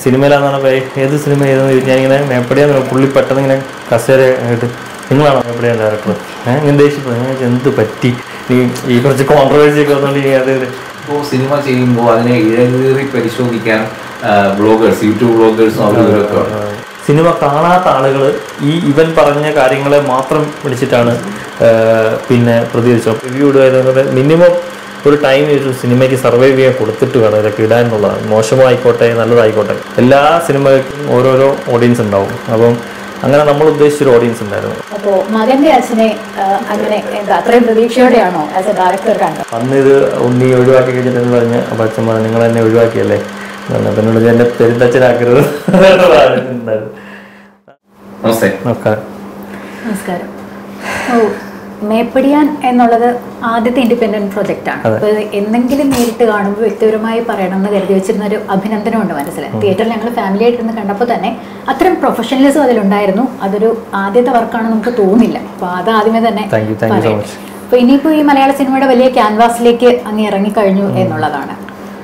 സിനിമയിലാന്ന് പറഞ്ഞപ്പോൾ ഏത് സിനിമ ഏതെന്ന് ചോദിച്ചു ഞാനിങ്ങനെ മേപ്പടിയാന്ന് പുള്ളി പെട്ടെന്ന് ഇങ്ങനെ കസേര ആയിട്ട് നിങ്ങളാണോ മേപ്പടിയാൻ ഡയറക്ടർ ഏഹ് ഇങ്ങനെ ദേഷ്യപ്പെട്ടു ഞാൻ വിചാരിച്ചു, എന്ത് പറ്റി ഈ ഈ കുറച്ച് കോൺട്രവേഴ്സി ഒക്കെ വന്നുകൊണ്ട് ഈ അത് ഇത് ഇപ്പോൾ സിനിമ ചെയ്യുമ്പോൾ അതിനെ ഇഴകീറി പരിശോധിക്കാൻ ബ്ലോഗേഴ്സ് യൂട്യൂബ് ബ്ലോഗേഴ്സും അവരൊക്കെ സിനിമ കാണാത്ത ആളുകൾ ഈ ഇവൻ പറഞ്ഞ കാര്യങ്ങളെ മാത്രം വിളിച്ചിട്ടാണ് ആ, പിന്നെ പ്രതികരിച്ചത് റിവ്യൂ ഇടുക മിനിമം ഒരു ടൈം ഒരു സിനിമയ്ക്ക് സർവൈവ് ചെയ്യാൻ കൊടുത്തിട്ട് വേണം ഇതൊക്കെ ഇടാൻ എന്നുള്ളതാണ് മോശമായിക്കോട്ടെ നല്ലതായിക്കോട്ടെ എല്ലാ സിനിമയ്ക്കും ഓരോരോ ഓഡിയൻസ് ഉണ്ടാവും അപ്പം അങ്ങനെ നമ്മൾ ഉദ്ദേശിച്ചൊരു ഓഡിയൻസ് ഉണ്ടായിരുന്നു അപ്പോ മകന്റെ അച്ഛനെ ആ, അങ്ങനെ എന്താ അത്രയും പ്രതീക്ഷയോടെയാണോ ആസ് എ ഡയറക്ടർ കണ്ടത് അന്ന് ഇത് ഉണ്ണി ഒഴിവാക്കി കഴിഞ്ഞിട്ടെന്ന് പറഞ്ഞ് അപ്പം അച്ഛൻ പറഞ്ഞു നിങ്ങൾ എന്നെ ഒഴിവാക്കിയല്ലേ എന്ന് പറഞ്ഞു. എന്നോട് എന്നെ പെരുന്തച്ഛനാക്കരുത് ഉണ്ടായിരുന്നു നമസ്തേ നമസ്കാരം നമസ്കാരം ഓ മേപ്പടിയാൻ എന്നുള്ളത് ആദ്യത്തെ ഇൻഡിപെൻഡന്റ് പ്രൊജക്റ്റ് ആണ് അതെ. അപ്പൊ ഇത് എന്തെങ്കിലും നേരിട്ട് കാണുമ്പോൾ വ്യക്തിപരമായി പറയണം എന്ന് കരുതി വെച്ചിരുന്ന ഒരു അഭിനന്ദനമുണ്ട് മനസ്സിൽ തിയേറ്ററിൽ ഞങ്ങൾ ഫാമിലി ആയിട്ടിരുന്ന് കണ്ടപ്പോൾ തന്നെ അത്രയും പ്രൊഫഷണലിസം അതിലുണ്ടായിരുന്നു അതൊരു ആദ്യത്തെ വർക്കാണ് നമുക്ക് തോന്നില്ല അപ്പൊ അത് ആദ്യമേ തന്നെ Thank you, thank you so പറയട്ടെ. much. അപ്പൊ ഇനിയിപ്പോ ഈ മലയാള സിനിമയുടെ വലിയ ക്യാൻവാസിലേക്ക് അങ്ങ് ഇറങ്ങിക്കഴിഞ്ഞു എന്നുള്ളതാണ്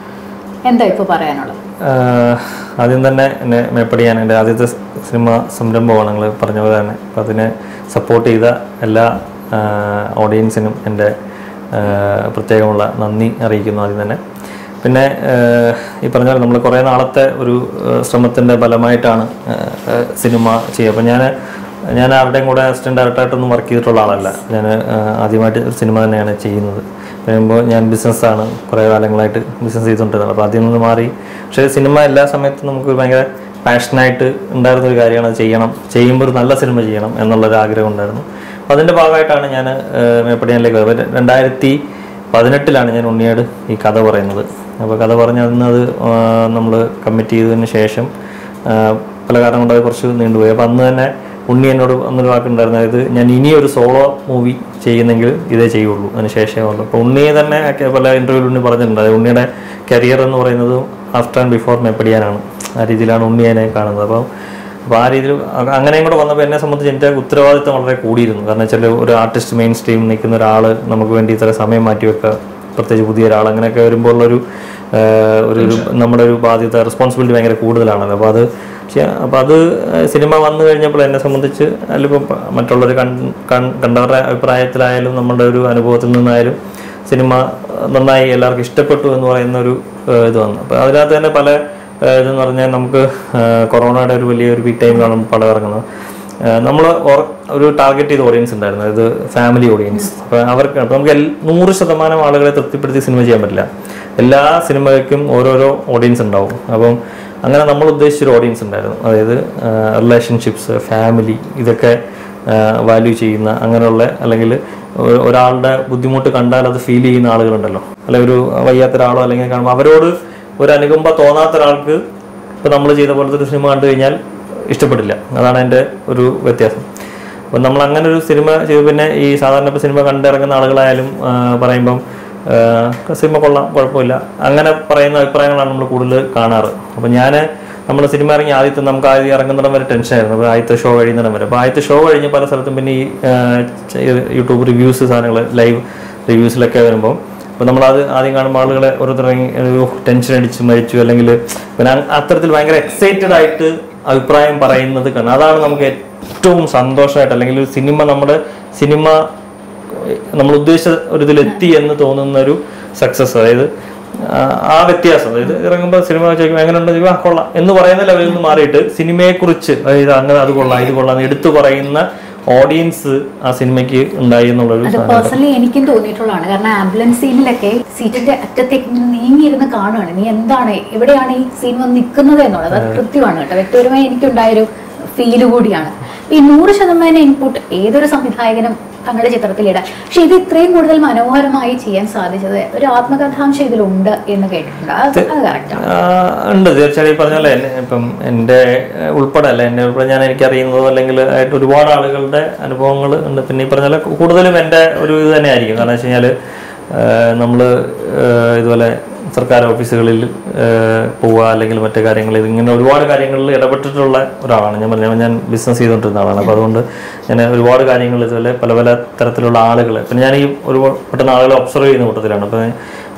എന്താ ഇപ്പൊ പറയാനുള്ളത് ആഹ് ആദ്യം തന്നെ എന്നെ മേപ്പടിയാൻ എൻ്റെ ആദ്യത്തെ സ് സിനിമ സംരംഭമാണ് നിങ്ങൾ പറഞ്ഞ പോലെ തന്നെ അപ്പം അതിനെ സപ്പോർട്ട് ചെയ്ത എല്ലാ ഓഡിയൻസിനും എൻ്റെ ആഹ് പ്രത്യേകമുള്ള നന്ദി അറിയിക്കുന്നു ആദ്യം തന്നെ പിന്നെ ആഹ് ഈ പറഞ്ഞ പോലെ നമ്മൾ കുറേ നാളത്തെ ഒരു ശ്രമത്തിൻ്റെ ഫലമായിട്ടാണ് ആഹ് സിനിമ ചെയ്യുക അപ്പം ഞാൻ ഞാൻ ആരുടെയും കൂടെ അസിസ്റ്റന്റ് ഡയറക്ടറായിട്ടൊന്നും വർക്ക് ചെയ്തിട്ടുള്ള ആളല്ല ഞാൻ ആദ്യമായിട്ട് ഒരു സിനിമ തന്നെയാണ് ചെയ്യുന്നത് പറയുമ്പോൾ ഞാൻ ബിസിനസ്സാണ് കുറേ കാലങ്ങളായിട്ട് ബിസിനസ് ചെയ്തുകൊണ്ടിരുന്നത് അപ്പോൾ അതിൽ നിന്ന് മാറി പക്ഷേ സിനിമ എല്ലാ സമയത്തും നമുക്ക് ഭയങ്കര പാഷനായിട്ട് ഉണ്ടായിരുന്ന ഒരു കാര്യമാണ് അത് ചെയ്യണം ചെയ്യുമ്പോൾ ഒരു നല്ല സിനിമ ചെയ്യണം എന്നുള്ളൊരു ആഗ്രഹം ഉണ്ടായിരുന്നു അപ്പോൾ അതിൻ്റെ ഭാഗമായിട്ടാണ് ഞാൻ മേപ്പടിയാനിലേക്ക് വരുന്നത് രണ്ടായിരത്തി പതിനെട്ടിലാണ് ഞാൻ ഉണ്ണിയോട് ഈ കഥ പറയുന്നത് അപ്പോൾ കഥ പറഞ്ഞ് അന്ന് അത് നമ്മൾ കമ്മിറ്റ് ചെയ്തതിന് ശേഷം ആ, പല കാരണം കൊണ്ട് അത് കുറച്ച് നീണ്ടുപോയി അപ്പോൾ അന്ന് തന്നെ ഉണ്ണി എന്നോട് അന്നൊരു വാക്കുണ്ടായിരുന്നു അതായത് ഞാൻ ഇനി ഒരു സോളോ മൂവി ചെയ്യുന്നെങ്കിൽ ഇതേ ചെയ്യുള്ളൂ അതിന് ശേഷമേ ഉള്ളൂ അപ്പോൾ ഉണ്ണിയെ തന്നെ ഒക്കെ പല ഇൻ്റർവ്യൂവിൽ ഉണ്ണി പറഞ്ഞിട്ടുണ്ട് അതായത് ഉണ്ണിയുടെ കരിയർ എന്ന് പറയുന്നത് ആഫ്റ്റർ ആൻഡ് ബിഫോർ മെപ്പടിയാനാണ് ആ രീതിയിലാണ് ഉണ്ണി എന്നെ കാണുന്നത് അപ്പോൾ അപ്പോൾ ആ രീതിയിൽ അ- അങ്ങനെയും കൂടെ വന്നപ്പോൾ എന്നെ സംബന്ധിച്ച് എൻ്റെ ഉത്തരവാദിത്തം വളരെ കൂടിയിരുന്നു കാരണം വെച്ചാൽ ഒരു ആർട്ടിസ്റ്റ് മെയിൻ സ്ട്രീം നിൽക്കുന്ന ഒരാൾ നമുക്ക് വേണ്ടി ഇത്ര സമയം മാറ്റി വെക്കുക പ്രത്യേകിച്ച് പുതിയ ഒരാൾ അങ്ങനെയൊക്കെ വരുമ്പോൾ ഉള്ളൊരു ആഹ്, ഒരു ഒരു നമ്മുടെ ഒരു ബാധ്യത റെസ്പോൺസിബിലിറ്റി ഭയങ്കര കൂടുതലാണല്ലോ അപ്പോൾ അത് ചെയ്യാ- അപ്പോൾ അത് ആഹ്, സിനിമ വന്നു കഴിഞ്ഞപ്പോൾ എന്നെ സംബന്ധിച്ച് അതിലിപ്പോൾ മറ്റുള്ളവർ കൺ കൺ- കണ്ടവരുടെ അഭിപ്രായത്തിലായാലും നമ്മുടെ ഒരു അനുഭവത്തിൽ നിന്നായാലും സിനിമ നന്നായി എല്ലാവർക്കും ഇഷ്ടപ്പെട്ടു എന്ന് പറയുന്ന ഒരു ആഹ്, ഇത് വന്നു അപ്പോൾ അതിനകത്ത് തന്നെ പല ആഹ്, ഇതെന്ന് പറഞ്ഞാൽ നമുക്ക് ആഹ്, കൊറോണയുടെ ഒരു വലിയൊരു പീക്ക് ടൈമിലാണ് പടം ഇറങ്ങുന്നത് നമ്മൾ ഒരു ടാർഗറ്റ് ചെയ്ത ഓഡിയൻസ് ഉണ്ടായിരുന്നു അതായത് ഫാമിലി ഓഡിയൻസ് അപ്പോൾ അവർക്ക് അപ്പോൾ നമുക്ക് എൽ- നൂറ് ശതമാനം ആളുകളെ തൃപ്തിപ്പെടുത്തി സിനിമ ചെയ്യാൻ പറ്റില്ല എല്ലാ സിനിമയ്ക്കും ഓരോരോ ഓഡിയൻസ് ഉണ്ടാവും അപ്പം അങ്ങനെ നമ്മൾ ഉദ്ദേശിച്ചൊരു ഓഡിയൻസ് ഉണ്ടായിരുന്നു അതായത് റിലേഷൻഷിപ്സ് ഫാമിലി ഇതൊക്കെ വാല്യൂ ചെയ്യുന്ന അങ്ങനെയുള്ള അല്ലെങ്കിൽ ഒ- ഒരാളുടെ ബുദ്ധിമുട്ട് കണ്ടാൽ അത് ഫീൽ ചെയ്യുന്ന ആളുകളുണ്ടല്ലോ അല്ലെങ്കിൽ ഒരു വയ്യാത്ത ഒരാളോ അല്ലെങ്കിൽ കാണുമ്പോൾ അവരോട് ഒരു അനുകമ്പ തോന്നാത്ത ഒരാൾക്ക് ഇപ്പോൾ നമ്മൾ ചെയ്ത പോലത്തെ ഒരു സിനിമ കണ്ടു കഴിഞ്ഞാൽ ഇഷ്ടപ്പെട്ടില്ല അതാണ് എൻ്റെ ഒരു വ്യത്യാസം അപ്പം നമ്മൾ അങ്ങനെ ഒരു സിനിമ ചെയ്തു പിന്നെ ഈ സാധാരണ ഇപ്പോൾ സിനിമ കണ്ടിറങ്ങുന്ന ആളുകളായാലും ആ, പറയുമ്പം ആ, സിനിമ കൊള്ളാം കുഴപ്പമില്ല അങ്ങനെ പറയുന്ന അഭിപ്രായങ്ങളാണ് നമ്മൾ കൂടുതൽ കാണാറ് അപ്പം ഞാൻ നമ്മൾ സിനിമ ഇറങ്ങി ആദ്യത്തെ നമുക്ക് ആദ്യം ഇറങ്ങുന്നിടം വരെ ടെൻഷനായിരുന്നു അപ്പോൾ ആദ്യത്തെ ഷോ കഴിയുന്നിടം വരെ അപ്പോൾ ആദ്യത്തെ ഷോ കഴിഞ്ഞ് പല സ്ഥലത്തും പിന്നെ ഈ ആ, ചെ- യൂട്യൂബ് റിവ്യൂസ് സാധനങ്ങൾ ലൈവ് റിവ്യൂസിലൊക്കെ വരുമ്പോൾ അപ്പോൾ നമ്മളത് ആദ്യം കാണുമ്പോൾ ആളുകളെ ഓരോരുത്തർ ഒരു ടെൻഷൻ അടിച്ച് മരിച്ചു അല്ലെങ്കിൽ പിന്നെ അ- അത്തരത്തിൽ ഭയങ്കര എക്സൈറ്റഡ് ആയിട്ട് അഭിപ്രായം പറയുന്നത് കാണാം അതാണ് നമുക്ക് ഏറ്റവും സന്തോഷമായിട്ട് അല്ലെങ്കിൽ ഒരു സിനിമ നമ്മുടെ സിനിമ നമ്മൾ ഉദ്ദേശിച്ച ഒരു ഇതിലെത്തി എന്ന് തോന്നുന്ന ഒരു സക്സസ് അതായത് ആ- ആ വ്യത്യാസം അതായത് ഇറങ്ങുമ്പോൾ സിനിമ ചോദിക്കുമ്പോൾ എങ്ങനെ ഉണ്ട് ചോദിക്കുമ്പോൾ ആ കൊള്ളാം എന്ന് പറയുന്ന ലെവലിൽ നിന്ന് മാറിയിട്ട് സിനിമയെക്കുറിച്ച് അതായത് അങ്ങനെ അത് കൊള്ളാം ഇത് കൊള്ളാം എന്ന് എടുത്തു പറയുന്ന ഓഡിയൻസ് ആ സിനിമയ്ക്ക് ഉണ്ടായി എന്നുള്ളൊരു അത് സാധനം പേഴ്സണലി എനിക്കും തോന്നിയിട്ടുള്ളതാണ് കാരണം ആംബുലൻസ് സീനിലൊക്കെ സീറ്റിന്റെ അറ്റത്തേക്ക് ഇങ്ങനെ നീങ്ങിയിരുന്ന് കാണുകയാണ് നീ എന്താണ് എവിടെയാണ് ഈ സീൻ വന്ന് നിൽക്കുന്നത് എന്നുള്ളത് അത് കൃത്യമാണ് കേട്ടോ വ്യക്തിപരമായി എനിക്കുണ്ടായൊരു ഫീല് കൂടിയാണ് ഈ നൂറ് ശതമാനം ഇൻപുട്ട് ഏതൊരു സംവിധായകനും തങ്ങളുടെ ചിത്രത്തിലിടാം പക്ഷെ ഇത് ഇത്രയും കൂടുതൽ മനോഹരമായി ചെയ്യാൻ സാധിച്ചത് ഒരു ആത്മകഥാംശം ഇതിലുണ്ട് എന്ന് കേട്ടിട്ടുണ്ട് അത് അത് കറക്റ്റാണ് ആ, ഉണ്ട് തീർച്ചയായും ഈ പറഞ്ഞ പോലെ എന്നെ ഇപ്പം എൻ്റെ ഏഹ്, ഉൾപ്പെടെ അല്ല എൻ്റെ ഉൾപ്പെടെ ഞാൻ എനിക്കറിയുന്നതോ അല്ലെങ്കിൽ ആയിട്ട് ഒരുപാട് ആളുകളുടെ അനുഭവങ്ങൾ ഉണ്ട് പിന്നെ ഈ പറഞ്ഞ പോലെ കൂടുതലും എൻ്റെ ഒരു ഇത് തന്നെ ആയിരിക്കും കാരണം വെച്ച് കഴിഞ്ഞാൽ നമ്മൾ ഇതുപോലെ സർക്കാർ ഓഫീസുകളിൽ ഏഹ്, പോവുക അല്ലെങ്കിൽ മറ്റു കാര്യങ്ങളിൽ ഇങ്ങനെ ഒരുപാട് കാര്യങ്ങളിൽ ഇടപെട്ടിട്ടുള്ള ഒരാളാണ് ഞാൻ പറഞ്ഞ ഞാൻ ബിസിനസ് ചെയ്തുകൊണ്ടിരുന്ന ആളാണ് അപ്പോൾ അതുകൊണ്ട് ഞാൻ ഒരുപാട് കാര്യങ്ങൾ ഇതുപോലെ പല പല തരത്തിലുള്ള ആളുകൾ പിന്നെ ഞാൻ ഈ ഒരു പെട്ടെന്ന് ആളുകളെ ഒബ്സർവ് ചെയ്യുന്ന കൂട്ടത്തിലാണ് അപ്പോൾ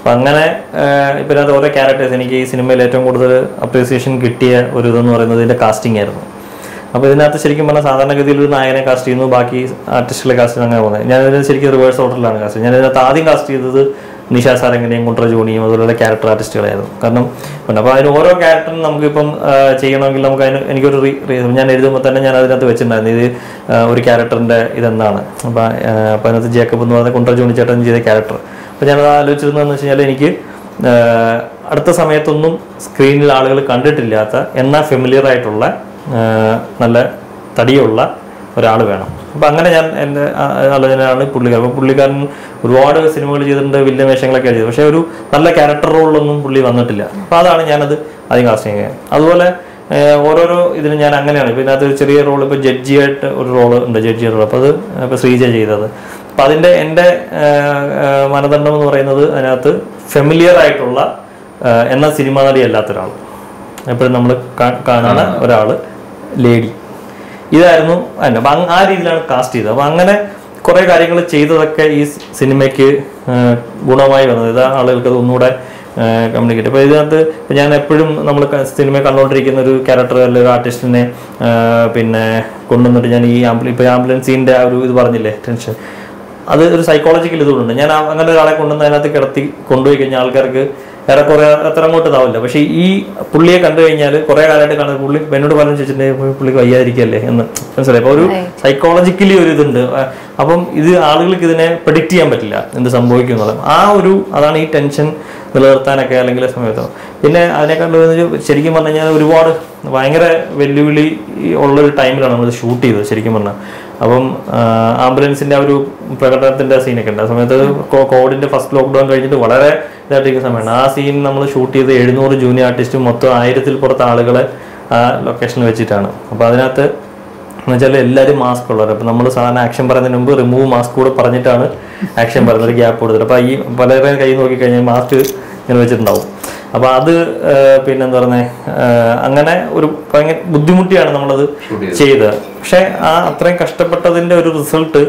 അപ്പം അങ്ങനെ ആഹ് ഇപ്പം ഇതിനകത്ത് ഓരോ ക്യാരക്ടേഴ്സ് എനിക്ക് ഈ സിനിമയിൽ ഏറ്റവും കൂടുതൽ അപ്രീസിയേഷൻ കിട്ടിയ ഒരു ഇതെന്ന് പറയുന്നത് ഇതിൻ്റെ കാസ്റ്റിംഗ് ആയിരുന്നു അപ്പോൾ ഇതിനകത്ത് ശരിക്കും പറഞ്ഞാൽ സാധാരണഗതിയിൽ ഒരു നായകനെ കാസ്റ്റ് ചെയ്യുന്നു ബാക്കി ആർട്ടിസ്റ്റുകളെ കാസ്റ്റ് ചെയ്യുന്നു അങ്ങനെ പോകുന്നത് ഞാനിത് ശരിക്കും റിവേഴ്സ് ഓർഡറിലാണ് കാസ്റ്റ് ചെയ്യുന്നത് ഞാൻ ഇതിനകത്ത് ആദ്യം കാസ്റ്റ് ചെയ്തത് നിഷ സാരംഗനെയും കുണ്ട്ര ജോണിയും അതുപോലുള്ള ക്യാരക്ടർ ആർട്ടിസ്റ്റുകളായിരുന്നു കാരണം ഉണ്ട് അപ്പോൾ അതിന് ഓരോ ക്യാരക്ടറും നമുക്കിപ്പം ആ, ചെയ്യണമെങ്കിൽ നമുക്ക് അതിന് എനിക്കൊരു റീ റീ- ഞാൻ എഴുതുമ്പോൾ തന്നെ ഞാൻ അതിനകത്ത് വെച്ചിട്ടുണ്ടായിരുന്നു ഇത് ആ, ഒരു ക്യാരക്ടറിൻ്റെ ഇതെന്താണ് അപ്പോൾ അപ്പോൾ അതിനകത്ത് ജേക്കബ് എന്ന് പറയുന്ന കുണ്ട്ര ജോണി ചേട്ടൻ ചെയ്ത ക്യാരക്ടർ അപ്പോൾ ഞാനത് ആലോചിച്ചിരുന്നതെന്ന് വെച്ച് കഴിഞ്ഞാൽ എനിക്ക് ആ, അടുത്ത സമയത്തൊന്നും സ്ക്രീനിൽ ആളുകൾ കണ്ടിട്ടില്ലാത്ത എന്നാൽ ഫെമിലിയർ ആയിട്ടുള്ള ആ, നല്ല തടിയുള്ള ഒരാൾ വേണം അപ്പം അങ്ങനെ ഞാൻ എൻ്റെ ആ- ആലോചനയാണ് പുള്ളിക്കാരൻ അപ്പോൾ പുള്ളിക്കാരൻ ഒരുപാട് സിനിമകൾ ചെയ്തിട്ടുണ്ട് വില്ലൻ വേഷങ്ങളൊക്കെ ചെയ്തു പക്ഷേ ഒരു നല്ല ക്യാരക്ടർ റോളിലൊന്നും പുള്ളി വന്നിട്ടില്ല അപ്പോൾ അതാണ് ഞാനത് ആദ്യം കാസ്റ്റിംഗ് ചെയ്യുന്നത് അതുപോലെ ഏഹ്, ഓരോരോ ഇതിന് ഞാൻ അങ്ങനെയാണ് ഇപ്പോൾ ഇതിനകത്ത് ഒരു ചെറിയ റോൾ ഇപ്പോൾ ജഡ്ജിയായിട്ട് ഒരു റോൾ ഉണ്ട് ജഡ്ജി റോൾ അപ്പോൾ അത് ഇപ്പോൾ ശ്രീജ ചെയ്തത് അപ്പോൾ അതിൻ്റെ എൻ്റെ ഏഹ്, ഏഹ്, മാനദണ്ഡം എന്ന് പറയുന്നത് അതിനകത്ത് ഫെമിലിയർ ആയിട്ടുള്ള ഏഹ്, എന്നാൽ സിനിമാ നടി അല്ലാത്ത ഒരാൾ എപ്പോഴും നമ്മൾ കാണുന്ന ഒരാൾ ലേഡി ഇതായിരുന്നു അതിൻ്റെ അപ്പം അങ്ങ് ആ രീതിയിലാണ് കാസ്റ്റ് ചെയ്തത് അപ്പം അങ്ങനെ കുറേ കാര്യങ്ങൾ ചെയ്തതൊക്കെ ഈ സ് സിനിമയ്ക്ക് ആ, ഗുണമായി വന്നത് ഇത് ആളുകൾക്ക് അത് ഒന്നുകൂടെ കമ്മ്യൂണിക്കേറ്റ് അപ്പോൾ ഇതിനകത്ത് ഇപ്പം ഞാൻ എപ്പോഴും നമ്മൾ സിനിമ കണ്ടുകൊണ്ടിരിക്കുന്ന ഒരു ക്യാരക്ടർ അല്ലെങ്കിൽ ഒരു ആർട്ടിസ്റ്റിനെ പിന്നെ കൊണ്ടുവന്നിട്ട് ഞാൻ ഈ ആംബുലൻ ഇപ്പോൾ ആംബുലൻസിൻ്റെ ആ ഒരു ഇത് പറഞ്ഞില്ലേ ടെൻഷൻ അത് ഒരു സൈക്കോളജിക്കൽ ഇതുകൊണ്ട് ഞാൻ ആ- അങ്ങനെ ഒരാളെ കൊണ്ടുവന്ന് അതിനകത്ത് കിടത്തി കൊണ്ടുപോയി കഴിഞ്ഞാൽ ആൾക്കാർക്ക് ഏറെക്കുറെ അത്ര അങ്ങോട്ട് ഇതാവില്ല പക്ഷേ ഈ പുള്ളിയെ കണ്ടു കഴിഞ്ഞാൽ കുറെ കാലമായിട്ട് കാണുന്നത് പുള്ളി ഇപ്പൊ എന്നോട് പറഞ്ഞു ചോദിച്ചിട്ടുണ്ടെങ്കിൽ പുള്ളിക്ക് വയ്യാതിരിക്കല്ലേ എന്ന് മനസ്സിലായി അപ്പോൾ ഒരു സൈക്കോളജിക്കലി ഒരു ഇതുണ്ട് ആ, അപ്പം ഇത് ആളുകൾക്ക് ഇതിനെ പ്രഡിക്റ്റ് ചെയ്യാൻ പറ്റില്ല എന്ത് സംഭവിക്കും എന്നുള്ളത് ആ ഒരു അതാണ് ഈ ടെൻഷൻ നിലനിർത്താനൊക്കെ അല്ലെങ്കിൽ സമയത്ത് പിന്നെ അതിനെക്കാളും എന്ന് ശരിക്കും പറഞ്ഞു കഴിഞ്ഞാൽ ഒരുപാട് ഭയങ്കര വെല്ലുവിളി ഉള്ളൊരു ടൈമിലാണ് നമ്മൾ ഷൂട്ട് ചെയ്തത് ശരിക്കും പറഞ്ഞാൽ അപ്പം ആംബുലൻസിന്റെ ആ ഒരു പ്രകടനത്തിന്റെ സീനൊക്കെ ഉണ്ട് ആ സമയത്ത് കോ- കോവിഡിന്റെ ഫസ്റ്റ് ലോക്ക്ഡൌൺ കഴിഞ്ഞിട്ട് വളരെ ഇതായിട്ടിരിക്കുന്ന സമയമാണ് ആ സീൻ നമ്മൾ ഷൂട്ട് ചെയ്ത് എഴുന്നൂറ് ജൂനിയർ ആർട്ടിസ്റ്റും മൊത്തം ആയിരത്തിൽ പുറത്ത് ആളുകളെ ആ ലൊക്കേഷനിൽ വെച്ചിട്ടാണ് അപ്പോൾ അതിനകത്ത് എന്ന് വെച്ചാൽ എല്ലാവരും മാസ്ക് ഉള്ളവർ അപ്പോൾ നമ്മൾ സാധാരണ ആക്ഷൻ പറയുന്നതിന് മുമ്പ് റിമൂവ് മാസ്ക് കൂടെ പറഞ്ഞിട്ടാണ് ആക്ഷൻ പറയുന്നത് ഒരു ഗ്യാപ്പ് കൊടുത്തിട്ട് അപ്പോൾ ഈ പലരുടെയും കൈ നോക്കി കഴിഞ്ഞാൽ മാസ്ക് ഇങ്ങനെ വെച്ചിട്ടുണ്ടാവും അപ്പോൾ അത് ആ, പിന്നെ എന്താ പറയുന്നത് അങ്ങനെ ഒരു ഭയങ്കര ബുദ്ധിമുട്ടിയാണ് നമ്മളത് ചെയ്തത് പക്ഷേ ആ അത്രയും കഷ്ടപ്പെട്ടതിൻ്റെ ഒരു റിസൾട്ട്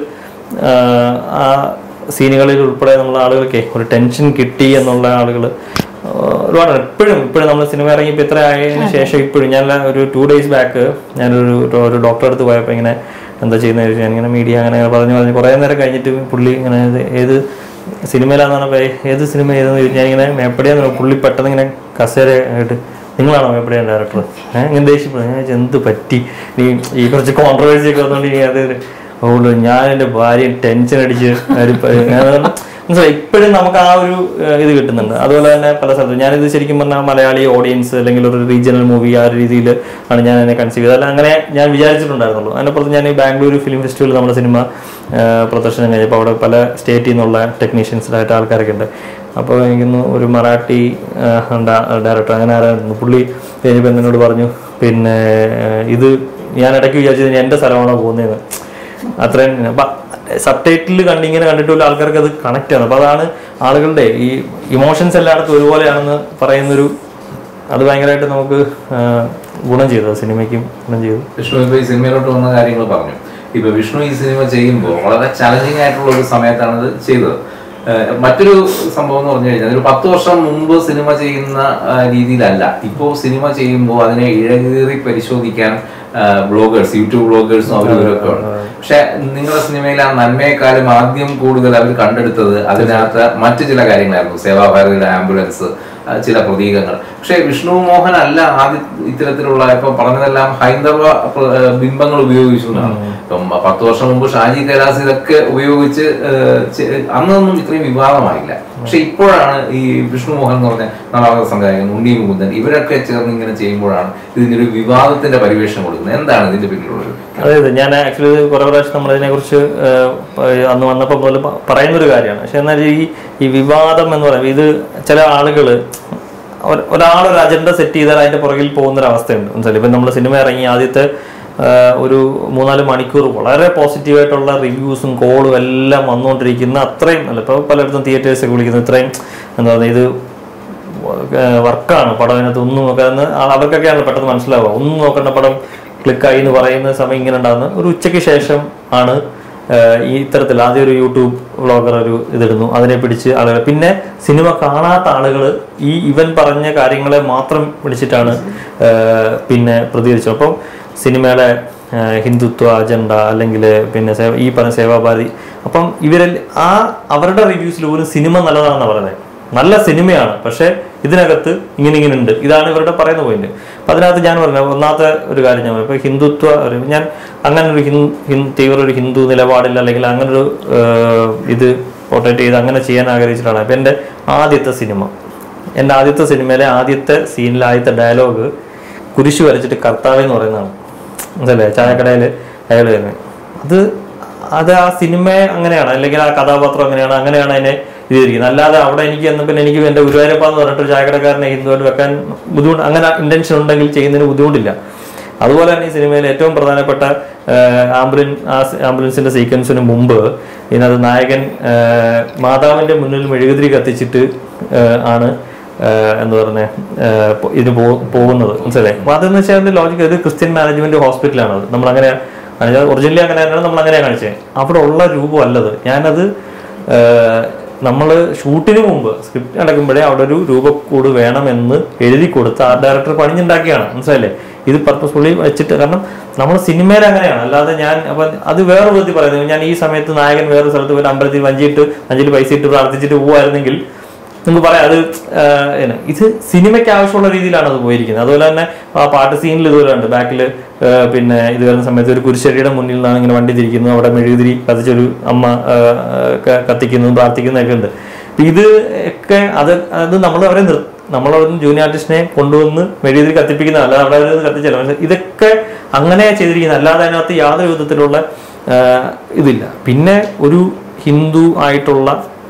ആ സീനുകളിൽ ഉൾപ്പെടെ നമ്മൾ ആളുകൾക്ക് ഒരു ടെൻഷൻ കിട്ടി എന്നുള്ള ആളുകൾ ഒരുപാട് ഇപ്പോഴും ഇപ്പോഴും നമ്മൾ സിനിമ ഇറങ്ങിയപ്പോൾ ഇത്ര ആയതിനു ശേഷം ഇപ്പോഴും ഞാൻ ഒരു ടു ഡേയ്സ് ബാക്ക് ഞാനൊരു ഒരു ഡോക്ടറെ അടുത്ത് പോയപ്പോൾ ഇങ്ങനെ എന്താ ചെയ്യുന്നത് ചോദിച്ചു ഞാനിങ്ങനെ മീഡിയ അങ്ങനെ പറഞ്ഞു പറഞ്ഞു കുറേ നേരം കഴിഞ്ഞിട്ട് പുള്ളി ഇങ്ങനെ ഇത് ഏത് സിനിമയിലാന്ന് പറഞ്ഞപ്പോൾ ഏത് സിനിമ ഏതെന്ന് ചോദിച്ചു ഞാനിങ്ങനെ മേപ്പടിയാന്ന് പറഞ്ഞു. പുള്ളി പെട്ടെന്ന് ഇങ്ങനെ കസേര ആയിട്ട് നിങ്ങളാണോ മേപ്പടിയാൻ ഡയറക്ടർ ഏഹ് ഇങ്ങനെ ദേഷ്യപ്പെടും ഞാൻ ചോദിച്ചു, എന്ത് പറ്റി നീ ഈ കുറച്ച് കോൺട്രവേഴ്സി ഒക്കെ വന്നുകൊണ്ട് ഇനി അത് അതുകൊണ്ട് ഞാൻ എൻ്റെ ഭാര്യ ടെൻഷൻ അടിച്ച് ഒരു പ- ഞാൻ പറഞ്ഞു, മനസ്സിലായി ഇപ്പോഴും നമുക്ക് ആ ഒരു ഏഹ്, ഇത് കിട്ടുന്നുണ്ട് അതുപോലെ തന്നെ പല സ്ഥലത്തും ഞാനിത് ശരിക്കും പറഞ്ഞാൽ മലയാളി ഓഡിയൻസ് അല്ലെങ്കിൽ ഒരു റീജിയണൽ മൂവി ആ ഒരു രീതിയിൽ ആണ് ഞാൻ അതിനെ കൺസീവ് ചെയ്തത് അല്ല അങ്ങനെ ഞാൻ വിചാരിച്ചിട്ടുണ്ടായിരുന്നുള്ളൂ അതിനപ്പുറത്ത് ഞാൻ ഈ ബാംഗ്ലൂർ ഫിലിം ഫെസ്റ്റിവൽ നമ്മുടെ സിനിമ ഏഹ്, പ്രദർശനം കഴിഞ്ഞപ്പോൾ അവിടെ പല സ്റ്റേറ്റിൽ നിന്നുള്ള ടെക്നീഷ്യൻസിലായിട്ട് ആൾക്കാരൊക്കെ ഉണ്ട് അപ്പോൾ എനിക്കൊന്ന് ഒരു മറാഠി ഡയറക്ടർ അങ്ങനെ ആരായിരുന്നു പുള്ളി കഴിഞ്ഞപ്പോൾ എന്നോട് പറഞ്ഞു പിന്നെ ഏഹ്, ഇത് ഞാൻ ഇടയ്ക്ക് വിചാരിച്ചത് ഇനി എൻ്റെ സ്ഥലമാണോ പോകുന്നതെന്ന് അത്രയും അപ്പം സബ് ടൈറ്റിൽ കണ്ടിങ്ങനെ കണ്ടിട്ടുള്ള ആൾക്കാർക്ക് അത് കണക്ട് ആണ് അപ്പോൾ അതാണ് ആളുകളുടെ ഈ ഇമോഷൻസ് എല്ലായിടത്തും ഒരുപോലെയാണെന്ന് പറയുന്നൊരു അത് ഭയങ്കരമായിട്ട് നമുക്ക് ആ, ഗുണം ചെയ്തു സിനിമയ്ക്കും ഗുണം ചെയ്തു വിഷ്ണു ഇപ്പൊ ഈ സിനിമയിലോട്ട് വന്ന കാര്യങ്ങൾ പറഞ്ഞു ഇപ്പൊ വിഷ്ണു ഈ സിനിമ ചെയ്യുമ്പോൾ വളരെ ചലഞ്ചിങ് ആയിട്ടുള്ള ഒരു സമയത്താണ് ഇത് ചെയ്തത് ഏഹ് മറ്റൊരു സംഭവം എന്ന് പറഞ്ഞു കഴിഞ്ഞാൽ ഒരു പത്ത് വർഷം മുമ്പ് സിനിമ ചെയ്യുന്ന ആ, രീതിയിലല്ല ഇപ്പോൾ സിനിമ ചെയ്യുമ്പോൾ അതിനെ ഇഴകീറി പരിശോധിക്കാൻ ബ്ലോഗേഴ്സ് യൂട്യൂബ് ബ്ലോഗേഴ്സും അവരും ഇവരൊക്കെ ഉണ്ട് പക്ഷെ നിങ്ങളുടെ സിനിമയിൽ ആ നന്മയെക്കാളും ആദ്യം കൂടുതൽ അവർ കണ്ടെടുത്തത് അതിനകത്ത് മറ്റു ചില കാര്യങ്ങളായിരുന്നു സേവാഭാരതിയുടെ ആംബുലൻസ് ആ, ചില പ്രതീകങ്ങൾ പക്ഷെ വിഷ്ണു മോഹൻ അല്ല ആദ്യ ഇത്തരത്തിലുള്ള ഇപ്പൊ പറഞ്ഞതെല്ലാം ഹൈന്ദവ പ്ര- ഏ, ബിംബങ്ങൾ ഉപയോഗിച്ചു എന്നാണ് ഇപ്പം പത്ത് വർഷം മുമ്പ് ഷാജി കൈലാസ് ഇതൊക്കെ ഉപയോഗിച്ച് ഏ, ചെ- അന്നൊന്നും ഇത്രയും വിവാദമായില്ല പക്ഷെ ഇപ്പോഴാണ് ഈ വിഷ്ണു മോഹൻ എന്ന് പറഞ്ഞ നവാഗത സംവിധായകൻ ഉണ്ണി മുകുന്ദൻ ഇവരൊക്കെ ചേർന്ന് ഇങ്ങനെ ചെയ്യുമ്പോഴാണ് ഇതിനൊരു വിവാദത്തിന്റെ പരിവേഷണം കൊടുക്കുന്നത് എന്താണ് ഇതിന്റെ പിന്നിലുള്ളത് അതെ അതെ ഞാൻ ആക്ച്വലി കുറേ പ്രാവശ്യം നമ്മളതിനെ കുറിച്ച് അന്ന് വന്നപ്പോൾ മുതൽ പ- പറയുന്നൊരു കാര്യമാണ് പക്ഷെ എന്നാൽ ഈ ഈ വിവാദം എന്ന് പറയുന്നത് ഇത് ചില ആളുകൾ ഒരാളൊരു അജണ്ട സെറ്റ് ചെയ്താൽ അതിന്റെ പുറകിൽ പോകുന്നൊരു അവസ്ഥയുണ്ട് മനസ്സിലായി ഇപ്പം നമ്മൾ സിനിമ ഇറങ്ങി ആദ്യത്തെ ആ, ഒരു മൂന്നാല് മണിക്കൂർ വളരെ പോസിറ്റീവായിട്ടുള്ള റിവ്യൂസും കോളും എല്ലാം വന്നുകൊണ്ടിരിക്കുന്ന അത്രയും നല്ല ഇപ്പോൾ പലയിടത്തും തിയേറ്റേഴ്സൊക്കെ വിളിക്കുന്നത് ഇത്രയും എന്താ പറയുക ഇത് വർക്കാണ് പടം അതിനകത്ത് ഒന്നും നോക്കാന്ന് അവർക്കൊക്കെയാണ് പെട്ടെന്ന് മനസ്സിലാവുക ഒന്നും നോക്കേണ്ട പടം ക്ലിക്കായി എന്ന് പറയുന്ന സമയം ഇങ്ങനെ ഉണ്ടാകുന്ന ഒരു ഉച്ചയ്ക്ക് ശേഷം ആണ് ഏഹ് ഈ ഇത്തരത്തിൽ ആദ്യം ഒരു യൂട്യൂബ് വ്ളോഗർ ഒരു ഇതിടുന്നു അതിനെ പിടിച്ച് ആളുകൾ പിന്നെ സിനിമ കാണാത്ത ആളുകൾ ഈ ഇവൻ പറഞ്ഞ കാര്യങ്ങളെ മാത്രം പിടിച്ചിട്ടാണ് ഏഹ് പിന്നെ പ്രതികരിച്ചത് അപ്പം സിനിമയുടെ ഏഹ് ഹിന്ദുത്വ അജണ്ട അല്ലെങ്കിൽ പിന്നെ സേവ- ഈ പറഞ്ഞ സേവാഭാരതി അപ്പം ഇവരിൽ ആ അവരുടെ റിവ്യൂസിൽ പോലും സിനിമ നല്ലതാണെന്ന് പറയുന്നത് നല്ല സിനിമയാണ് പക്ഷേ ഇതിനകത്ത് ഇങ്ങനെ ഇങ്ങനെ ഉണ്ട് ഇതാണ് ഇവരുടെ പറയുന്ന പോയിന്റ് അപ്പൊ അതിനകത്ത് ഞാൻ പറഞ്ഞു ഒന്നാമത്തെ ഒരു കാര്യം ഞാൻ പറഞ്ഞു ഇപ്പൊ ഹിന്ദുത്വ ഒരു ഞാൻ അങ്ങനെ ഒരു ഹിന്ദു ഹിന്ദു തീവ്ര ഒരു ഹിന്ദു നിലപാടില്ല അല്ലെങ്കിൽ അങ്ങനെ ഒരു ഏഹ്, ഇത് പോർട്രേറ്റ് ചെയ്ത് അങ്ങനെ ചെയ്യാൻ ആഗ്രഹിച്ചിട്ടാണ് അപ്പൊ എൻ്റെ ആദ്യത്തെ സിനിമ എൻ്റെ ആദ്യത്തെ സിനിമയിലെ ആദ്യത്തെ സീനിലെ ആദ്യത്തെ ഡയലോഗ് കുരിശ് വരച്ചിട്ട് കർത്താവ് എന്ന് പറയുന്നതാണ് അതല്ലേ ചായക്കടയിൽ അയാൾ വരുന്നത് അത് അത് ആ സിനിമ അങ്ങനെയാണ് അല്ലെങ്കിൽ ആ കഥാപാത്രം അങ്ങനെയാണ് അങ്ങനെയാണ് അതിനെ ഇത് ചെയ്തിരിക്കുന്നത് അല്ലാതെ അവിടെ എനിക്ക് എന്ന് പിന്നെ എനിക്ക് എൻ്റെ ഗുരുവായൂരപ്പ എന്ന് പറഞ്ഞിട്ട് ഒരു ചായക്കടക്കാരനെ ഹിന്ദുവായിട്ട് വെക്കാൻ ബുദ്ധിമുട്ട് അങ്ങനെ ഇന്റൻഷൻ ഉണ്ടെങ്കിൽ ചെയ്യുന്നതിന് ബുദ്ധിമുട്ടില്ല അതുപോലെ തന്നെ ഈ സിനിമയിൽ ഏറ്റവും പ്രധാനപ്പെട്ട ആംബുലൻ ആ സി- ആംബുലൻസിന്റെ സീക്വൻസിന് മുമ്പ് ഇതിനകത്ത് നായകൻ ആ, മാതാവിന്റെ മുന്നിൽ മെഴുകുതിരി കത്തിച്ചിട്ട് ആ, ആണ് ആ, എന്താ പറഞ്ഞ ഇത് പോ- പോകുന്നത് മനസ്സിലായി അപ്പൊ അതെന്ന് വെച്ചാൽ അതിന്റെ ലോജിക്ക് ഇത് ക്രിസ്ത്യൻ മാനേജ്മെന്റ് ഹോസ്പിറ്റലാണ് അത് നമ്മൾ അങ്ങനെ ഒറിജിനലി അങ്ങനെ തന്നെയാണ് നമ്മൾ അങ്ങനെ കാണിച്ചത് അവിടെ ഉള്ള രൂപം അല്ലത് ഞാനത് നമ്മൾ ഷൂട്ടിന് മുമ്പ് സ്ക്രിപ്റ്റ് നടക്കുമ്പോഴേ അവിടെ ഒരു രൂപക്കൂട് വേണമെന്ന് എഴുതി കൊടുത്ത് ആ ഡയറക്ടർ പണിഞ്ഞുണ്ടാക്കിയാണ് മനസ്സിലല്ലേ ഇത് പർപ്പസ്ഫുള്ളി വെച്ചിട്ട് കാരണം നമ്മൾ സിനിമയിൽ അങ്ങനെയാണ് അല്ലാതെ ഞാൻ അപ്പൊ അത് വേറെ വിധത്തിൽ പറയുന്നത് ഞാൻ ഈ സമയത്ത് നായകൻ വേറെ സ്ഥലത്ത് പോയി അമ്പലത്തിൽ വഞ്ചിയിട്ട് അഞ്ചിൽ പൈസ ഇട്ട് പ്രാർത്ഥിച്ചിട്ട് പോവായിരുന്നെങ്കിൽ നമുക്ക് പറയാം അത് ആഹ്, എന്നാ, ഇത് സിനിമയ്ക്ക് ആവശ്യമുള്ള രീതിയിലാണ് അത് പോയിരിക്കുന്നത് അതുപോലെ തന്നെ ആ പാട്ട് സീനിൽ ഇതുപോലെ ഉണ്ട് ബാക്കിൽ പിന്നെ ഇത് വരുന്ന സമയത്ത് ഒരു കുരിശടിയുടെ മുന്നിൽ നിന്നാണ് ഇങ്ങനെ വണ്ടി തിരിക്കുന്നു അവിടെ മെഴുകുതിരി കത്തിച്ചൊരു അമ്മ ആഹ്, ക- കത്തിക്കുന്നു പ്രാർത്ഥിക്കുന്നതൊക്കെ ഉണ്ട് അപ്പൊ ഇത് ഒക്കെ അത് അത് നമ്മൾ അവരെ നിർ നമ്മളവിടെ ജൂനിയർ ആർട്ടിസ്റ്റിനെ കൊണ്ടുവന്ന് മെഴുകുതിരി കത്തിപ്പിക്കുന്ന അല്ലാതെ അവിടെ അവര് കത്തിച്ചല്ല പക്ഷെ ഇതൊക്കെ അങ്ങനെ ചെയ്തിരിക്കുന്നത് അല്ലാതെ അതിനകത്ത് യാതൊരു വിധത്തിലുള്ള ആഹ്, ഇതില്ല പിന്നെ ഒരു ഹിന്ദു ആയിട്ടുള്ള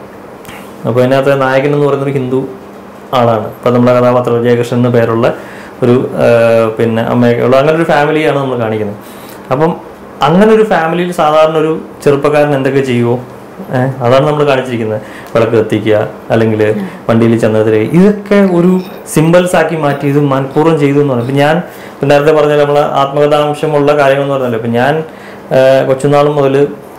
അപ്പോൾ അതിനകത്ത് നായകൻ എന്ന് പറയുന്നത് ഒരു ഹിന്ദു ആളാണ് ഇപ്പം നമ്മുടെ കഥാപാത്രം ജയകൃഷ്ണൻ എന്ന് പേരുള്ള ഒരു ആ, പിന്നെ അമ്മയൊക്കെ ഉള്ള അങ്ങനെ ഒരു ഫാമിലിയാണ് നമ്മൾ കാണിക്കുന്നത് അപ്പം അങ്ങനെ ഒരു ഫാമിലിയിൽ സാധാരണ ഒരു ചെറുപ്പക്കാരൻ എന്തൊക്കെ ചെയ്യുമോ ഏഹ് അതാണ് നമ്മൾ കാണിച്ചിരിക്കുന്നത് വിളക്ക് കത്തിക്കുക അല്ലെങ്കിൽ വണ്ടിയിൽ ചെന്നതിരെ ഇതൊക്കെ ഒരു സിമ്പിൾസ് ആക്കി മാറ്റി ഇത് മനഃപൂർവ്വം ചെയ്തു എന്ന് പറഞ്ഞു ഇപ്പം ഞാൻ ഇപ്പം നേരത്തെ പറഞ്ഞ നമ്മൾ ആത്മകഥാംശമുള്ള കാര്യങ്ങൾ എന്ന് പറഞ്ഞല്ലോ ഇപ്പം ഞാൻ ആ, കൊച്ചുനാളും മുതൽ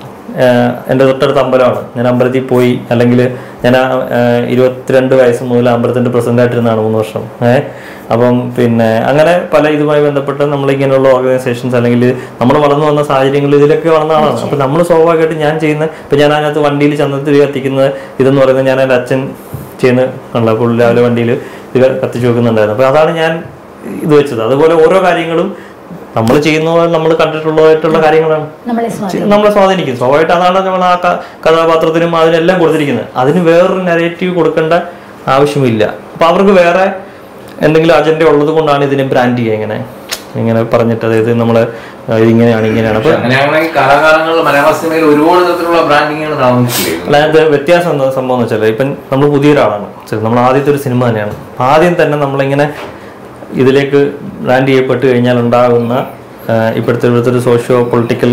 ഏഹ് എൻ്റെ തൊട്ടടുത്ത അമ്പലമാണ് ഞാൻ അമ്പലത്തിൽ പോയി അല്ലെങ്കിൽ ഞാൻ ആ, ഏഹ് ഇരുപത്തിരണ്ട് വയസ്സ് മുതൽ അമ്പലത്തിൻ്റെ പ്രസിഡന്റ് ആയിട്ടിരുന്നതാണ് മൂന്ന് വർഷം ഏഹ് അപ്പം പിന്നെ അങ്ങനെ പല ഇതുമായി ബന്ധപ്പെട്ട് നമ്മൾ ഇങ്ങനെയുള്ള ഓർഗനൈസേഷൻസ് അല്ലെങ്കിൽ നമ്മൾ വളർന്നു വന്ന സാഹചര്യങ്ങളിൽ ഇതിലൊക്കെ വളർന്ന ആളാണ് അപ്പം നമ്മൾ സ്വാഭാവികമായിട്ട് ഞാൻ ചെയ്യുന്ന ഇപ്പം ഞാൻ അതിനകത്ത് വണ്ടിയിൽ ചന്ദനത്തിരി കത്തിക്കുന്നത് ഇതെന്ന് പറയുന്നത് ഞാൻ എൻ്റെ അച്ഛൻ ചെയ്യുന്ന കണ്ട പുള്ളി രാവിലെ വണ്ടിയിൽ ഇത് കത്തിച്ച് വെക്കുന്നുണ്ടായിരുന്നു അപ്പോൾ അതാണ് ഞാൻ ഇത് വെച്ചത് അതുപോലെ ഓരോ കാര്യങ്ങളും നമ്മൾ ചെയ്യുന്ന പോലെ നമ്മൾ കണ്ടിട്ടുള്ളതായിട്ടുള്ള കാര്യങ്ങളാണ് നമ്മളെ സ്വാധീനം നമ്മളെ സ്വാധീനിക്കും സ്വാഭാവികമായിട്ട് അതാണ് നമ്മൾ ആ ക- കഥാപാത്രത്തിനും അതിനെല്ലാം കൊടുത്തിരിക്കുന്നത് അതിന് വേറൊരു നെറേറ്റീവ് കൊടുക്കേണ്ട ആവശ്യമില്ല അപ്പൊ അവർക്ക് വേറെ എന്തെങ്കിലും അജണ്ട ഉള്ളത് കൊണ്ടാണ് ഇതിനെ ബ്രാൻഡ് ചെയ്യുക ഇങ്ങനെ ഇങ്ങനെ പറഞ്ഞിട്ട് അതായത് നമ്മള് ഇതിങ്ങനെയാണ് ഇങ്ങനെയാണ് അപ്പൊ അങ്ങനെയാണെങ്കിൽ കാലാകാലങ്ങളിൽ മലയാള സിനിമയിൽ ഒരുപാട് തരത്തിലുള്ള ബ്രാൻഡിങ്ങുകൾ നടന്നിട്ടില്ലേ അതായത് വ്യത്യാസം എന്താ സംഭവം എന്ന് വെച്ചാൽ ഇപ്പം നമ്മൾ പുതിയൊരാളാണ് ശരി, നമ്മൾ ആദ്യത്തെ ഒരു സിനിമ തന്നെയാണ് ആദ്യം തന്നെ നമ്മളിങ്ങനെ ഇതിലേക്ക് ബ്രാൻഡ് ചെയ്യപ്പെട്ട് കഴിഞ്ഞാൽ ഉണ്ടാകുന്ന ആ, ഇപ്പോഴത്തെ ഇവിടുത്തെ ഒരു സോഷ്യോ പൊളിറ്റിക്കൽ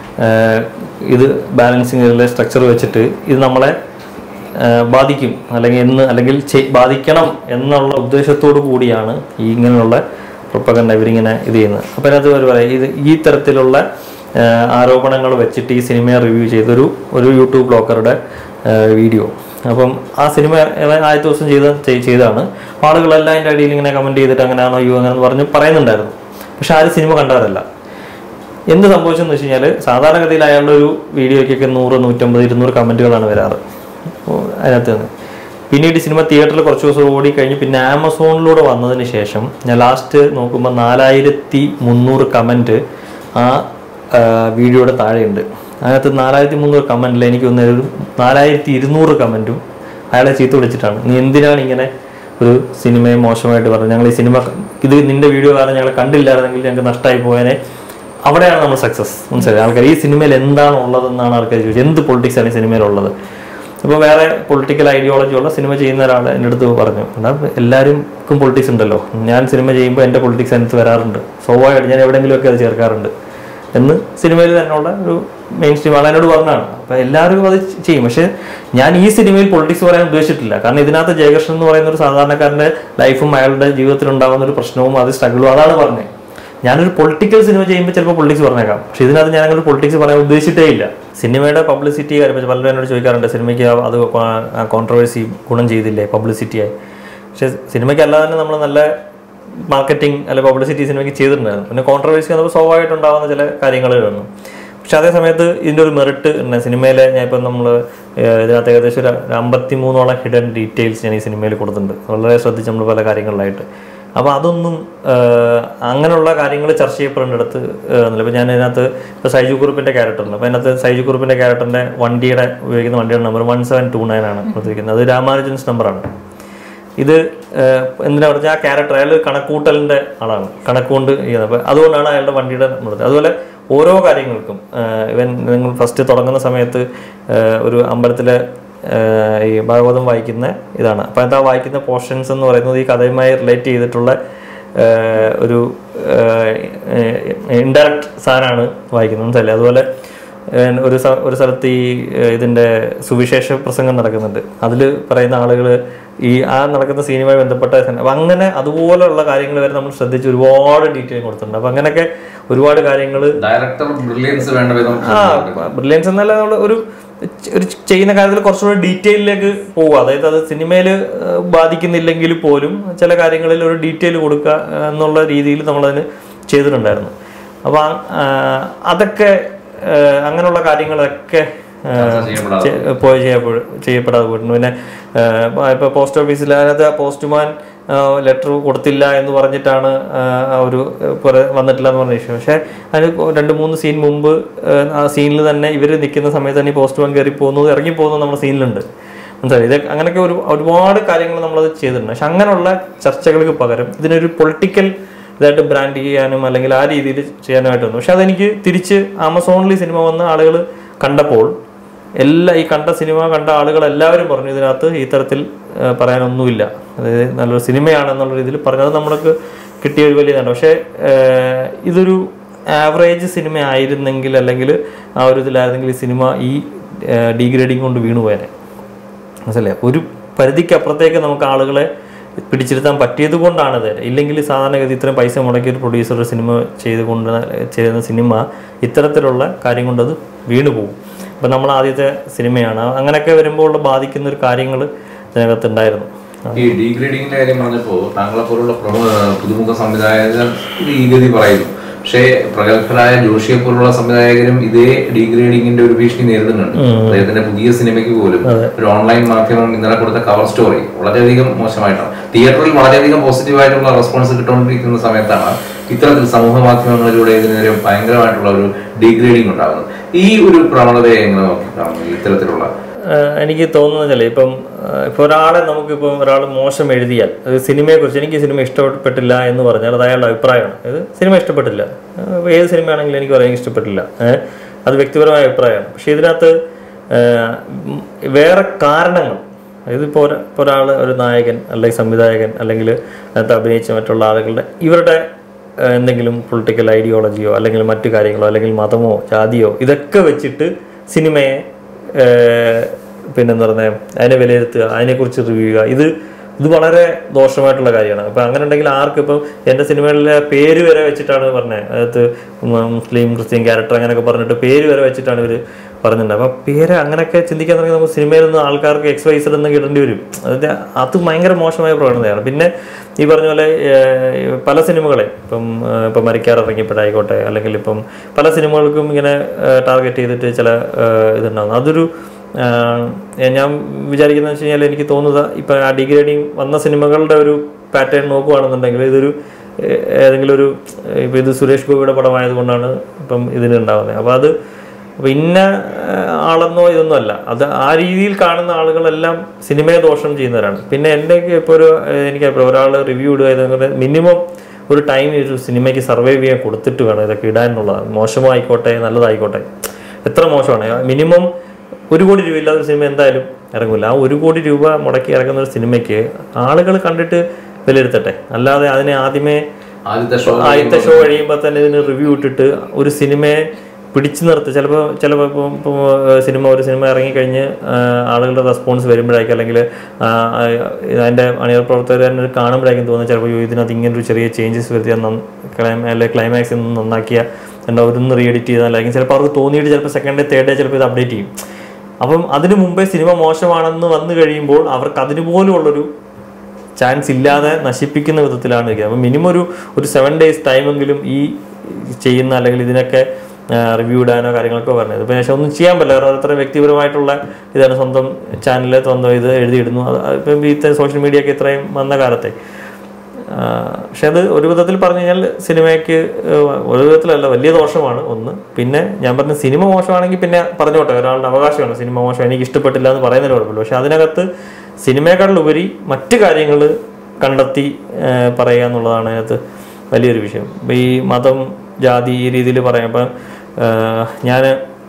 ഇത് ബാലൻസിങ്ങിലെ സ്ട്രക്ചർ വെച്ചിട്ട് ഇത് നമ്മളെ ആ, ബാധിക്കും അല്ലെങ്കിൽ എന്ന് അല്ലെങ്കിൽ ചെ- ബാധിക്കണം എന്നുള്ള ഉദ്ദേശത്തോടു കൂടിയാണ് ഈ ഇങ്ങനെയുള്ള പ്രൊപ്പകണ്ട ഇവരിങ്ങനെ ഇത് ചെയ്യുന്നത് അപ്പം അതിനകത്ത് ഒരു പറയാം ഇത് ഈ തരത്തിലുള്ള ആ, ആരോപണങ്ങൾ വെച്ചിട്ട് ഈ സിനിമയെ റിവ്യൂ ചെയ്തൊരു ഒരു യൂട്യൂബ് ബ്ലോക്കറുടെ വീഡിയോ അപ്പം ആ സിനിമ ഇവൻ ആദ്യത്തെ ദിവസം ചെയ്ത ചെയ്- ചെയ്തതാണ് അപ്പോൾ ആളുകളെല്ലാം അതിൻ്റെ അടിയിൽ ഇങ്ങനെ കമൻറ്റ് ചെയ്തിട്ട് അങ്ങനെയാണോ അയ്യോ അങ്ങനെ എന്ന് പറഞ്ഞ് പറയുന്നുണ്ടായിരുന്നു പക്ഷെ ആരും സിനിമ കണ്ടവരല്ല എന്ത് സംഭവിച്ചെന്ന് വെച്ച് കഴിഞ്ഞാൽ സാധാരണഗതിയിൽ അയാളുടെ ഒരു വീഡിയോയ്ക്കൊക്കെ നൂറ് നൂറ്റമ്പത് ഇരുന്നൂറ് കമൻറ്റുകളാണ് വരാറ് അപ്പോൾ അതിനകത്ത് നിന്ന് പിന്നീട് സിനിമ തിയേറ്ററിൽ കുറച്ച് ദിവസം ഓടി കഴിഞ്ഞ് പിന്നെ ആമസോണിലൂടെ വന്നതിന് ശേഷം ഞാൻ ലാസ്റ്റ് നോക്കുമ്പോൾ നാലായിരത്തി മുന്നൂറ് കമൻറ്റ് ആ ആ, വീഡിയോയുടെ താഴെയുണ്ട് അതിനകത്ത് നാലായിരത്തി മുന്നൂറ് കമൻറ്റിൽ എനിക്ക് തോന്നുന്നത് ഒരു നാലായിരത്തി ഇരുന്നൂറ് കമൻറ്റും അയാളെ ചീത്ത വിളിച്ചിട്ടാണ് നീ എന്തിനാണ് ഇങ്ങനെ ഒരു സിനിമയെ മോശമായിട്ട് പറഞ്ഞു ഞങ്ങൾ ഈ സിനിമ ഇത് നിന്റെ വീഡിയോ കാരണം ഞങ്ങൾ കണ്ടില്ലായിരുന്നെങ്കിൽ ഞങ്ങൾക്ക് നഷ്ടമായി പോയനെ അവിടെയാണ് നമ്മൾ സക്സസ് മനസ്സിലായി ആൾക്കാർ ഈ സിനിമയിൽ എന്താണ് ഉള്ളതെന്നാണ് ആൾക്കാർ ചോദിച്ചത് എന്ത് പൊളിറ്റിക്സ് ആണ് ഈ സിനിമയിലുള്ളത് ഇപ്പോൾ വേറെ പൊളിറ്റിക്കൽ ഐഡിയോളജി ഉള്ള സിനിമ ചെയ്യുന്ന ഒരാൾ എൻ്റെ അടുത്ത് പറഞ്ഞു എന്നാൽ എല്ലാവർക്കും പൊളിറ്റിക്സ് ഉണ്ടല്ലോ ഞാൻ സിനിമ ചെയ്യുമ്പോൾ എൻ്റെ പൊളിറ്റിക്സ് അതിനകത്ത് വരാറുണ്ട് സ്വാഭാവികമായിട്ട് ഞാൻ എവിടെയെങ്കിലുമൊക്കെ അത് ചേർക്കാറുണ്ട് എന്ന് സിനിമയിൽ തന്നെയുള്ള ഒരു മെയിൻ സ്ട്രീം ആണ് എന്നോട് പറഞ്ഞാണ് അപ്പൊ എല്ലാവരും അത് ചെയ്യും പക്ഷെ ഞാൻ ഈ സിനിമയിൽ പൊളിറ്റിക്സ് പറയാൻ ഉദ്ദേശിച്ചിട്ടില്ല കാരണം ഇതിനകത്ത് ജയകൃഷ്ണൻ എന്ന് പറയുന്ന ഒരു സാധാരണക്കാരന്റെ ലൈഫും അയാളുടെ ജീവിതത്തിൽ ഉണ്ടാകുന്ന ഒരു പ്രശ്നവും അത് സ്ട്രഗിളും അതാണ് പറഞ്ഞത് ഞാനൊരു പൊളിറ്റിക്കൽ സിനിമ ചെയ്യുമ്പോൾ ചിലപ്പോൾ പൊളിറ്റിക്സ് പറഞ്ഞേക്കാം പക്ഷെ ഇതിനകത്ത് ഞാൻ അങ്ങനെ പൊളിറ്റിക്സ് പറയാൻ ഉദ്ദേശിച്ചിട്ടേ ഇല്ല സിനിമയുടെ പബ്ലിസിറ്റി കാര്യം ഇപ്പൊ പലരും എന്നോട് ചോദിക്കാറുണ്ട് സിനിമയ്ക്ക് ആ- അത് കോൺട്രവേഴ്സി ഗുണം ചെയ്തില്ലേ പബ്ലിസിറ്റിയായി പക്ഷെ സിനിമയ്ക്ക് അല്ലാതെ തന്നെ നമ്മൾ നല്ല മാർക്കറ്റിംഗ് അല്ലെ പബ്ലിസിറ്റി സിനിമയ്ക്ക് ചെയ്തിട്ടുണ്ടായിരുന്നു പിന്നെ കോൺട്രവേഴ്സി വന്നപ്പോൾ സ്വാഭാവികമായിട്ടുണ്ടാകുന്ന ചില കാര്യങ്ങൾ വന്നു പക്ഷെ അതേ സമയത്ത് ഇതിൻ്റെ ഒരു മെറിറ്റ് ഉണ്ട് സിനിമയിലെ ഞാൻ ഇപ്പം നമ്മൾ ഇതിനകത്ത് ഏകദേശം ഒരു അമ്പത്തി മൂന്നോളം ഹിഡൻ ഡീറ്റെയിൽസ് ഞാൻ ഈ സിനിമയിൽ കൊടുത്തിട്ടുണ്ട് വളരെ ശ്രദ്ധിച്ച് നമ്മൾ പല കാര്യങ്ങളിലായിട്ട് അപ്പോൾ അതൊന്നും ഏഹ്, അങ്ങനെയുള്ള കാര്യങ്ങൾ ചർച്ച ചെയ്യപ്പെടേണ്ടിടത്ത് ഇപ്പം ഞാൻ ഇതിനകത്ത് ഇപ്പോൾ സൈജു കുറുപ്പിൻ്റെ ക്യാരക്ടറുണ്ട് അപ്പോൾ അതിനകത്ത് സൈജു കുറുപ്പിൻ്റെ ക്യാരക്ടറിൻ്റെ വണ്ടിയുടെ ഉപയോഗിക്കുന്ന വണ്ടിയുടെ number one seven two nine ആണ് കൊടുത്തിരിക്കുന്നത് അത് രാമാനുജൻസ് നമ്പറാണ് ഇത് ഏഹ്, എന്തിനാ പറഞ്ഞാൽ ആ ക്യാരക്ടർ അയാൾ കണക്കൂട്ടലിന്റെ ആളാണ് കണക്കുകൊണ്ട് ചെയ്യുന്നത് അപ്പോൾ അതുകൊണ്ടാണ് അയാളുടെ വണ്ടിയുടെ നമ്പർ അതുപോലെ ഓരോ കാര്യങ്ങൾക്കും ഏഹ്, ഇവൻ നിങ്ങൾ ഫസ്റ്റ് തുടങ്ങുന്ന സമയത്ത് ഏഹ്, ഒരു അമ്പലത്തിലെ ഏഹ്, ഈ ഭാഗവതം വായിക്കുന്ന ഇതാണ് അപ്പോൾ അത് ആ വായിക്കുന്ന പോർഷൻസ് എന്ന് പറയുന്നത് ഈ കഥയുമായി റിലേറ്റ് ചെയ്തിട്ടുള്ള ഏഹ്, ഒരു ഇൻഡയറക്റ്റ് സാധനമാണ് വായിക്കുന്നത് മനസ്സിലല്ലേ അതുപോലെ ഏഹ് ഒരു സ- ഒരു സ്ഥലത്ത് ഈ ഏഹ് ഇതിന്റെ സുവിശേഷ പ്രസംഗം നടക്കുന്നുണ്ട് അതിൽ പറയുന്ന ആളുകൾ ഈ ആ നടക്കുന്ന സീനുമായി ബന്ധപ്പെട്ട സ- അപ്പൊ അങ്ങനെ അതുപോലെയുള്ള കാര്യങ്ങൾ വരെ നമ്മൾ ശ്രദ്ധിച്ച് ഒരുപാട് ഡീറ്റെയിൽ കൊടുത്തിട്ടുണ്ട് അപ്പൊ അങ്ങനെയൊക്കെ ഒരുപാട് കാര്യങ്ങൾ ഡയറക്ടർ ബ്രില്യൻസ് വേണ്ട വിധം ആ ബ്രില്യൻസ് എന്നല്ല നമ്മള് ഒരു ച- ഒരു ചെയ്യുന്ന കാര്യത്തിൽ കുറച്ചുകൂടി ഡീറ്റെയിലേക്ക് പോകുക അതായത് അത് സിനിമയിൽ ബാധിക്കുന്നില്ലെങ്കിൽ പോലും ചില കാര്യങ്ങളിൽ ഒരു ഡീറ്റെയിൽ കൊടുക്കുക ആ, എന്നുള്ള രീതിയിൽ നമ്മളതിന് ചെയ്തിട്ടുണ്ടായിരുന്നു അപ്പോൾ അതൊക്കെ ആ, അങ്ങനെയുള്ള കാര്യങ്ങളൊക്കെ ആ, ചർച്ച ചെയ്യപ്പെടാതെ. ചെ- പോയി ചെയ്യപ്പെ- ചെയ്യപ്പെടാതെ പോയിട്ടുണ്ട് പിന്നെ ഇപ്പോൾ പോസ്റ്റ് ഓഫീസിൽ അതിനകത്ത് പോസ്റ്റ്മാൻ ലെറ്റർ കൊടുത്തില്ല എന്ന് പറഞ്ഞിട്ടാണ് ആ, ആ ഒരു പുറ- വന്നിട്ടില്ല എന്ന് പറഞ്ഞ ഇഷ്യൂ പക്ഷേ അതിന് രണ്ട് മൂന്ന് സീൻ മുമ്പ് ആ, ആ സീനിൽ തന്നെ ഇവർ നിൽക്കുന്ന സമയത്ത് തന്നെ ഈ പോസ്റ്റ്മാൻ കയറി പോകുന്നത് ഇറങ്ങി പോകുന്നത് നമ്മുടെ സീനിലുണ്ട് മനസ്സിലായി ഇത് അങ്ങനെയൊക്കെ ഒരു ഒരുപാട് കാര്യങ്ങൾ നമ്മളത് ചെയ്തിട്ടുണ്ട് പക്ഷെ അങ്ങനെയുള്ള ചർച്ചകൾക്ക് പകരം ഇതിനൊരു പൊളിറ്റിക്കൽ ഇതായിട്ട് ബ്രാൻഡ് ചെയ്യാനും അല്ലെങ്കിൽ ആ രീതിയിൽ ചെയ്യാനായിട്ട് വന്നു പക്ഷെ അതെനിക്ക് തിരിച്ച് ആമസോണിൽ സിനിമ വന്ന ആളുകൾ കണ്ടപ്പോൾ എല്ലാ ഈ കണ്ട സിനിമ കണ്ട ആളുകൾ എല്ലാവരും പറഞ്ഞു ഇതിനകത്ത് ഈ തരത്തിൽ ആ, പറയാനൊന്നുമില്ല അതായത് നല്ലൊരു സിനിമയാണെന്നുള്ള രീതിയിൽ പറഞ്ഞത് നമ്മൾക്ക് കിട്ടിയ ഒരു വലിയ ഇതാണ് പക്ഷേ ആ, ഇതൊരു ആവറേജ് സിനിമ ആയിരുന്നെങ്കിൽ അല്ലെങ്കിൽ ആ ഒരു ഇതിലായിരുന്നെങ്കിൽ ഈ സിനിമ ഈ ഡീഗ്രേഡിങ് കൊണ്ട് വീണുപോയനെ മനസ്സിലായി ഒരു പരിധിക്ക് അപ്പുറത്തേക്ക് നമുക്ക് ആളുകളെ പിടിച്ചിരുത്താൻ പറ്റിയത് കൊണ്ടാണ് ഇത് ഇല്ലെങ്കിൽ സാധാരണഗതി ഇത്രയും പൈസ മുടക്കി ഒരു പ്രൊഡ്യൂസർ ഒരു സിനിമ ചെയ്തുകൊണ്ട് ചെയ്യുന്ന സിനിമ ഇത്തരത്തിലുള്ള കാര്യം കൊണ്ട് അത് വീണു പോകും ഇപ്പം നമ്മൾ ആദ്യത്തെ സിനിമയാണ് അങ്ങനെയൊക്കെ വരുമ്പോൾ ഉള്ള ബാധിക്കുന്ന ഒരു കാര്യങ്ങൾ ഇതിനകത്ത് ഉണ്ടായിരുന്നു ഈ ഡീഗ്രേഡിങ്ങിന്റെ കാര്യം പറഞ്ഞപ്പോ താങ്കളെ പോലുള്ള പ്രമുഖ പുതുമുഖ സംവിധായകർ ഇത് ഈ ഗതി പറയുന്നു പക്ഷേ പ്രഗത്ഭരായ ജോഷിയെ പോലുള്ള സംവിധായകരും ഇതേ ഡീഗ്രേഡിങ്ങിന്റെ ഒരു ഭീഷണി നേരിടുന്നുണ്ട് അദ്ദേഹത്തിന്റെ പുതിയ സിനിമയ്ക്ക് പോലും ഒരു ഓൺലൈൻ മാധ്യമം ഇന്നലെ കൊടുത്ത കവർ സ്റ്റോറി വളരെയധികം മോശമായിട്ടാണ് തിയേറ്ററിൽ വളരെയധികം പോസിറ്റീവായിട്ടുള്ള റെസ്പോൺസ് കിട്ടുകൊണ്ടിരിക്കുന്ന സമയത്താണ് ഇത്തരത്തിൽ സമൂഹ മാധ്യമങ്ങളിലൂടെ ഇതിനെതിരെ ഭയങ്കരമായിട്ടുള്ള ഒരു ഡീഗ്രേഡിംഗ് ഉണ്ടാകുന്നത് ഈ ഒരു പ്രവണതയെ എങ്ങനെ നോക്കി കാണുന്നു ഇത്തരത്തിലുള്ള ആഹ് എനിക്ക് തോന്നുന്നത് വെച്ചാൽ ഇപ്പം ആഹ് ഇപ്പൊ ഒരാളെ നമുക്കിപ്പം ഒരാൾ മോശം എഴുതിയാൽ അത് സിനിമയെക്കുറിച്ച് എനിക്ക് ഈ സിനിമ ഇഷ്ടപ്പെട്ടില്ല എന്ന് പറഞ്ഞാൽ അത് അയാളുടെ അഭിപ്രായമാണ് ഇത് സിനിമ ഇഷ്ടപ്പെട്ടില്ല ആഹ് ഏത് സിനിമയാണെങ്കിലും എനിക്ക് പറയാൻ ഇഷ്ടപ്പെട്ടില്ല ഏഹ് അത് വ്യക്തിപരമായ അഭിപ്രായമാണ് പക്ഷെ ഇതിനകത്ത് ആഹ് ഉം വേറെ കാരണങ്ങൾ അതായത് ഇപ്പോൾ ഒരു ഇപ്പോൾ ഒരാൾ ഒരു നായകൻ അല്ലെങ്കിൽ സംവിധായകൻ അല്ലെങ്കിൽ അതിനകത്ത് അഭിനയിച്ച മറ്റുള്ള ആളുകളുടെ ഇവരുടെ ഏഹ് എന്തെങ്കിലും പൊളിറ്റിക്കൽ ഐഡിയോളജിയോ അല്ലെങ്കിൽ മറ്റു കാര്യങ്ങളോ അല്ലെങ്കിൽ മതമോ ജാതിയോ ഇതൊക്കെ വെച്ചിട്ട് സിനിമയെ ഏഹ് പിന്നെന്താ പറയുക അതിനെ വിലയിരുത്തുക അതിനെക്കുറിച്ച് റിവ്യൂ ചെയ്യുക ഇത് ഇത് വളരെ ദോഷമായിട്ടുള്ള കാര്യമാണ് അപ്പം അങ്ങനെ ഉണ്ടെങ്കിൽ ആർക്കും ഇപ്പം എൻ്റെ സിനിമകളിലെ പേര് വരെ വെച്ചിട്ടാണ് പറഞ്ഞത് അതായത് മ- മുസ്ലിം ക്രിസ്ത്യൻ ക്യാരക്ടർ അങ്ങനെയൊക്കെ പറഞ്ഞിട്ട് പേര് വരെ വെച്ചിട്ടാണ് ഇവർ പറഞ്ഞിട്ടുണ്ട് അപ്പം പേര് അങ്ങനെയൊക്കെ ചിന്തിക്കാൻ തുടങ്ങി നമുക്ക് സിനിമയിൽ നിന്ന് ആൾക്കാർക്ക് എക്സ് വൈസഡ് എന്ന് കിടേണ്ടി വരും അതായത് അത് ഭയങ്കര മോശമായ പ്രവണതയാണ് പിന്നെ ഈ പറഞ്ഞ പോലെ ഏഹ്, പല സിനിമകളെ ഇപ്പം ഏഹ്, ഇപ്പം മരിക്കാർ ഇറങ്ങിയപ്പോഴായിക്കോട്ടെ അല്ലെങ്കിൽ ഇപ്പം പല സിനിമകൾക്കും ഇങ്ങനെ ടാർഗറ്റ് ചെയ്തിട്ട് ചില ഏഹ്, ഇതുണ്ടാകുന്നു അതൊരു ആഹ്, ഞാൻ വിചാരിക്കുന്നത് വെച്ച് കഴിഞ്ഞാൽ എനിക്ക് തോന്നുന്നത് ഇപ്പം ആ ഡിഗ്രേഡിങ് വന്ന സിനിമകളുടെ ഒരു പാറ്റേൺ നോക്കുകയാണെന്നുണ്ടെങ്കിൽ ഇതൊരു ഏഹ്, ഏതെങ്കിലും ഒരു ഇപ്പം ഇത് സുരേഷ് ഗോപിയുടെ പടമായതുകൊണ്ടാണ് ഇപ്പം ഇതിന് ഉണ്ടാകുന്നത് അപ്പോൾ അത് അപ്പോൾ ഇന്ന ആഹ്, ആളെന്നോ ഇതൊന്നും അല്ല അത് ആ രീതിയിൽ കാണുന്ന ആളുകളെല്ലാം സിനിമയെ ദോഷം ചെയ്യുന്നവരാണ് പിന്നെ എൻ്റെ ഇപ്പോൾ ഒരു ഏഹ്, എനിക്ക് ഒരാൾ റിവ്യൂ ഇടുക ഇതൊക്കെ മിനിമം ഒരു ടൈം ഒരു സിനിമയ്ക്ക് സർവൈവ് ചെയ്യാൻ കൊടുത്തിട്ട് വേണം ഇതൊക്കെ ഇടാൻ എന്നുള്ളതാണ് മോശമായിക്കോട്ടെ നല്ലതായിക്കോട്ടെ എത്ര മോശമാണ് മിനിമം ഒരു കോടി രൂപ ഇല്ലാത്ത ഒരു സിനിമ എന്തായാലും ഇറങ്ങില്ല ആ ഒരു കോടി രൂപ മുടക്കി ഇറങ്ങുന്ന ഒരു സിനിമയ്ക്ക് ആളുകൾ കണ്ടിട്ട് വിലയിരുത്തട്ടെ അല്ലാതെ അതിനെ ആദ്യമേ ആദ്യത്തെ ഷോ ആദ്യത്തെ ഷോ കഴിയുമ്പോൾ തന്നെ ഇതിന് റിവ്യൂ ഇട്ടിട്ട് ഒരു സിനിമയെ പിടിച്ചു നിർത്തി ചിലപ്പോൾ ചിലപ്പോൾ ഇപ്പോൾ ഇപ്പോൾ സിനിമ ഒരു സിനിമ ഇറങ്ങിക്കഴിഞ്ഞ് ആ, ആളുകളുടെ റെസ്പോൺസ് വരുമ്പോഴായിരിക്കും അല്ലെങ്കിൽ ആ, ആ, അതിൻ്റെ അണിയർ പ്രവർത്തകർ തന്നെ കാണുമ്പോഴായിരിക്കും തോന്നുന്നത് ചിലപ്പോൾ "അയ്യോ, ഇതിനകത്ത് ഇങ്ങനൊരു ചെറിയ ചേഞ്ചസ് വരുത്തിയാൽ ക്ലൈം അല്ലെങ്കിൽ ക്ലൈമാക്സ് ഒന്ന് നന്നാക്കിയ എന്താ അവരൊന്ന് റീ എഡിറ്റ് ചെയ്താൽ അല്ലെങ്കിൽ ചിലപ്പോൾ അവർക്ക് തോന്നിയിട്ട് ചിലപ്പോൾ സെക്കൻഡ് ഡേ തേർഡ് ഡേ ചിലപ്പോൾ ഇത് അപ്ഡേറ്റ് ചെയ്യും അപ്പം അതിനു മുമ്പേ സിനിമ മോശമാണെന്ന് വന്നു കഴിയുമ്പോൾ അവർക്ക് അതിന് പോലുമുള്ളൊരു ചാൻസ് ഇല്ലാതെ നശിപ്പിക്കുന്ന വിധത്തിലാണ് ഇരിക്കുന്നത് അപ്പം മിനിമം ഒരു ഒരു സെവൻ ഡേയ്സ് ടൈമെങ്കിലും ഈ ചെയ്യുന്ന അല്ലെങ്കിൽ ഇതിനൊക്കെ റിവ്യൂ ഇടാനോ കാര്യങ്ങളൊക്കെ പറഞ്ഞത് ഇപ്പം പക്ഷേ ഒന്നും ചെയ്യാൻ പറ്റില്ല കാരണം അത്ര വ്യക്തിപരമായിട്ടുള്ള ഇതാണ് സ്വന്തം ചാനലിൽ സ്വന്തം ഇത് എഴുതിയിടുന്നു അത് ഇപ്പം ഈ സോഷ്യൽ മീഡിയ ഒക്കെ ഇത്രയും വന്ന കാലത്തെ ആ, പക്ഷെ അത് ഒരു വിധത്തിൽ പറഞ്ഞു കഴിഞ്ഞാൽ സിനിമയ്ക്ക് ഏഹ്, ഒരു വിധത്തിലല്ല വലിയ ദോഷമാണ് ഒന്ന് പിന്നെ ഞാൻ പറഞ്ഞ സിനിമ മോശമാണെങ്കിൽ പിന്നെ പറഞ്ഞോട്ടെ ഒരാളുടെ അവകാശമാണ് സിനിമ മോശം എനിക്ക് ഇഷ്ടപ്പെട്ടില്ല എന്ന് പറയുന്നതിന് കുഴപ്പമില്ല പക്ഷെ അതിനകത്ത് സിനിമയെക്കാളുപരി മറ്റു കാര്യങ്ങൾ കണ്ടെത്തി ഏഹ്, പറയുക എന്നുള്ളതാണ് അതിനകത്ത് വലിയൊരു വിഷയം ഇപ്പം ഈ മതം ജാതി ഈ രീതിയിൽ പറയാം ഇപ്പം ഞാൻ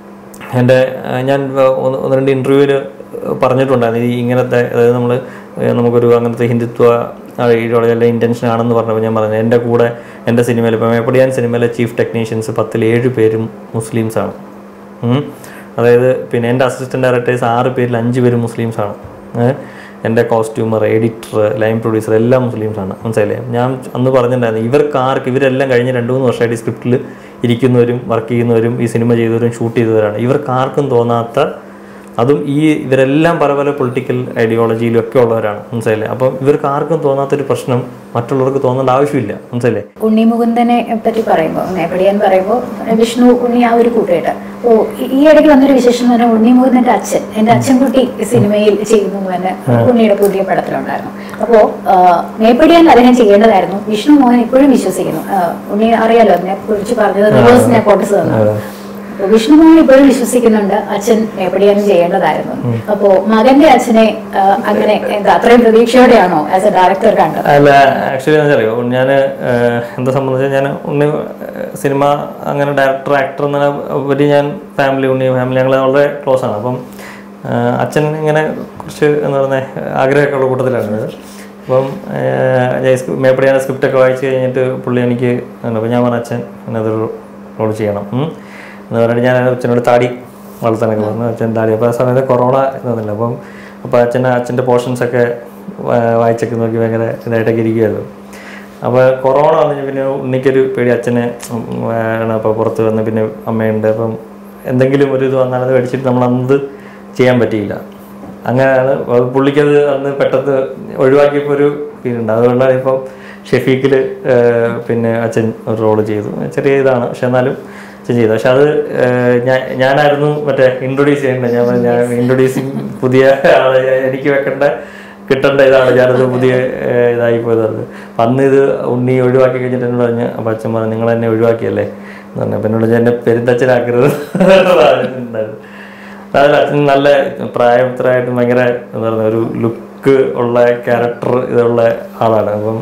എൻ്റെ ഞാൻ ഒന്ന് ഒന്ന് രണ്ട് ഇൻ്റർവ്യൂവിൽ പറഞ്ഞിട്ടുണ്ടായിരുന്നു ഈ ഇങ്ങനത്തെ അതായത് നമ്മൾ നമുക്കൊരു അങ്ങനത്തെ ഹിന്ദുത്വ ഐഡിയോളജി ഇൻറ്റൻഷൻ ആണെന്ന് പറഞ്ഞപ്പോൾ ഞാൻ പറഞ്ഞു എൻ്റെ കൂടെ എൻ്റെ സിനിമയിൽ ഇപ്പം മേപ്പടിയാൻ സിനിമയിലെ ചീഫ് ടെക്നീഷ്യൻസ് പത്തിൽ ഏഴ് പേരും മുസ്ലിംസാണ് ഉം. അതായത് പിന്നെ എൻ്റെ അസിസ്റ്റൻറ്റ് ഡയറക്ടേഴ്സ് ആറ് പേരിൽ അഞ്ച് പേര് മുസ്ലിംസാണ് ഏഹ് എൻ്റെ കോസ്റ്റ്യൂമർ എഡിറ്റർ ലൈൻ പ്രൊഡ്യൂസർ എല്ലാം മുസ്ലിംസാണ് മനസ്സിലായില്ലേ ഞാൻ അന്ന് പറഞ്ഞിട്ടുണ്ടായിരുന്നു ഇവർക്ക് ആർക്ക് ഇവരെല്ലാം കഴിഞ്ഞ രണ്ട് മൂന്ന് വർഷമായിട്ട് ഈ സ്ക്രിപ്റ്റിൽ ഇരിക്കുന്നവരും വർക്ക് ചെയ്യുന്നവരും ഈ സിനിമ ചെയ്തവരും ഷൂട്ട് ചെയ്തവരാണ് ഇവർക്ക് ആർക്കും തോന്നാത്ത അതും ഈ ഇവരെല്ലാം പല പല പൊളിറ്റിക്കൽ ഐഡിയോളജിയിലും ഒക്കെ ഉള്ളവരാണ് മനസ്സിലായില്ലേ അപ്പം ഇവർക്ക് ആർക്കും തോന്നാത്തൊരു പ്രശ്നം മറ്റുള്ളവർക്ക് തോന്നേണ്ട ആവശ്യമില്ല മനസ്സിലായില്ലേ ഉണ്ണി മുകുന്ദനെ പറ്റി പറയുമ്പോൾ നേപ്പടിയാൻ പറയുമ്പോൾ വിഷ്ണു ഉണ്ണി ആ ഒരു കൂട്ടുകെട്ട് ഓ ഈ- ഈ ഇടയ്ക്ക് വന്നൊരു വിശേഷം എന്ന് പറഞ്ഞാൽ ഉണ്ണി മുകുന്ദന്റെ അച്ഛൻ എന്റെ അച്ഛൻകുട്ടി സിനിമയിൽ ചെയ്യുന്നു എന്ന് ഉണ്ണിയുടെ പുതിയ പടത്തിലുണ്ടായിരുന്നു അപ്പോ ആ, മേപ്പടിയാൻ അദ്ദേഹം ചെയ്യേണ്ടതായിരുന്നു വിഷ്ണു മോഹൻ ഇപ്പോഴും വിശ്വസിക്കുന്നു ആ, ഉണ്ണി അറിയാലോ അതിനെ കുറിച്ച് പറഞ്ഞത് റിവേഴ്സ് നെപ്പോട്ടിസ് തന്നു അപ്പൊ വിഷ്ണു മോഹൻ ഇപ്പോഴും വിശ്വസിക്കുന്നുണ്ട് അച്ഛൻ മേപ്പടിയാനും ചെയ്യേണ്ടതായിരുന്നു അപ്പോ മകന്റെ അച്ഛനെ ആ, അങ്ങനെ എന്താ അത്രയും പ്രതീക്ഷയോടെയാണോ ആസ് എ ഡയറക്ടർ കണ്ടത് അല്ല ആക്ച്വലി അറിയോ ഞാൻ എന്താ സംബന്ധിച്ചാൽ ഞാൻ ഉണ്ണി ഏഹ്, സിനിമ അങ്ങനെ ഡയറക്ടർ ആക്ടർ എന്ന ഉപരി ഞാൻ ഫാമിലി ഉണ്ണി ഫാമിലി ഞങ്ങൾ വളരെ ക്ലോസ് ആണ് അപ്പം ഏഹ്, അച്ഛൻ ഇങ്ങനെ കുറച്ച് എന്താ പറയുക ആഗ്രഹമൊക്കെ ഉള്ള കൂട്ടത്തിലാണ് അപ്പം ഏഹ്, ഞാൻ സ്ക്രി- മേപ്പടിയാണ് സ്ക്രിപ്റ്റൊക്കെ വായിച്ച് കഴിഞ്ഞിട്ട് പുള്ളി എനിക്ക് എന്താ, അപ്പം ഞാൻ പറഞ്ഞ അച്ഛൻ അതൊരു റോൾ ചെയ്യണം ഉം. എന്ന് പറഞ്ഞിട്ട് ഞാൻ അച്ഛനോട് താടി വളർത്താനൊക്കെ പറഞ്ഞു അച്ഛൻ താടി അപ്പോൾ ആ സമയത്ത് കൊറോണ എന്നൊന്നുമില്ല അപ്പം അപ്പോൾ അച്ഛൻ അച്ഛൻ്റെ പോർഷൻസൊക്കെ വായിച്ചൊക്കെ നോക്കി ഭയങ്കര ഇതായിട്ടൊക്കെ ഇരിക്കുമായിരുന്നു അപ്പോൾ കൊറോണ വന്നു പിന്നെ ഉണ്ണിക്കൊരു പേടി അച്ഛനെ ഉം, ആണ് അപ്പോൾ പുറത്ത് വന്ന് പിന്നെ അമ്മയുണ്ട് അപ്പം എന്തെങ്കിലും ഒരു ഇത് വന്നാൽ അത് മേടിച്ചിട്ട് നമ്മൾ അന്ന് ചെയ്യാൻ പറ്റിയില്ല അങ്ങനെയാണ് അത് പുള്ളിക്കത് അന്ന് പെട്ടെന്ന് ഒഴിവാക്കിയപ്പോൾ ഒരു ഫീലുണ്ട് അതുകൊണ്ടാണ് ഇപ്പം ഷെഫീഖിൽ പിന്നെ അച്ഛൻ ഒരു റോള് ചെയ്തു ചെറിയ ഇതാണ് പക്ഷെ എന്നാലും അച്ഛൻ ചെയ്തു പക്ഷെ അത് ഏഹ്, ഞാൻ ഞാനായിരുന്നു മറ്റേ ഇൻട്രൊഡ്യൂസ് ചെയ്യേണ്ടത് ഞാൻ പറഞ്ഞു, ഞാൻ ഇൻട്രൊഡ്യൂസിങ് പുതിയ ആളെ എനിക്ക് വെക്കേണ്ട കിട്ടേണ്ട ഇതാണ് ഞാനത് പുതിയ ഏഹ്, ഇതായി പോയത് അത് അപ്പം അന്ന് ഇത് ഉണ്ണി ഒഴിവാക്കി കഴിഞ്ഞിട്ട് എന്നോട് പറഞ്ഞു അപ്പം അച്ഛൻ പറഞ്ഞു നിങ്ങൾ എന്നെ ഒഴിവാക്കിയല്ലേ എന്ന് പറഞ്ഞു അപ്പം എന്നോട് എന്നെ പെരുന്തച്ഛനാക്കരുത് ഉണ്ടായിരുന്നു അതിൽ അച്ഛൻ നല്ല പ്രായത്തിലായിട്ടും ഭയങ്കര എന്താ പറയുക ഒരു ലുക്ക് ഉള്ള ക്യാരക്ടർ ഇതുള്ള ആളാണ് അപ്പം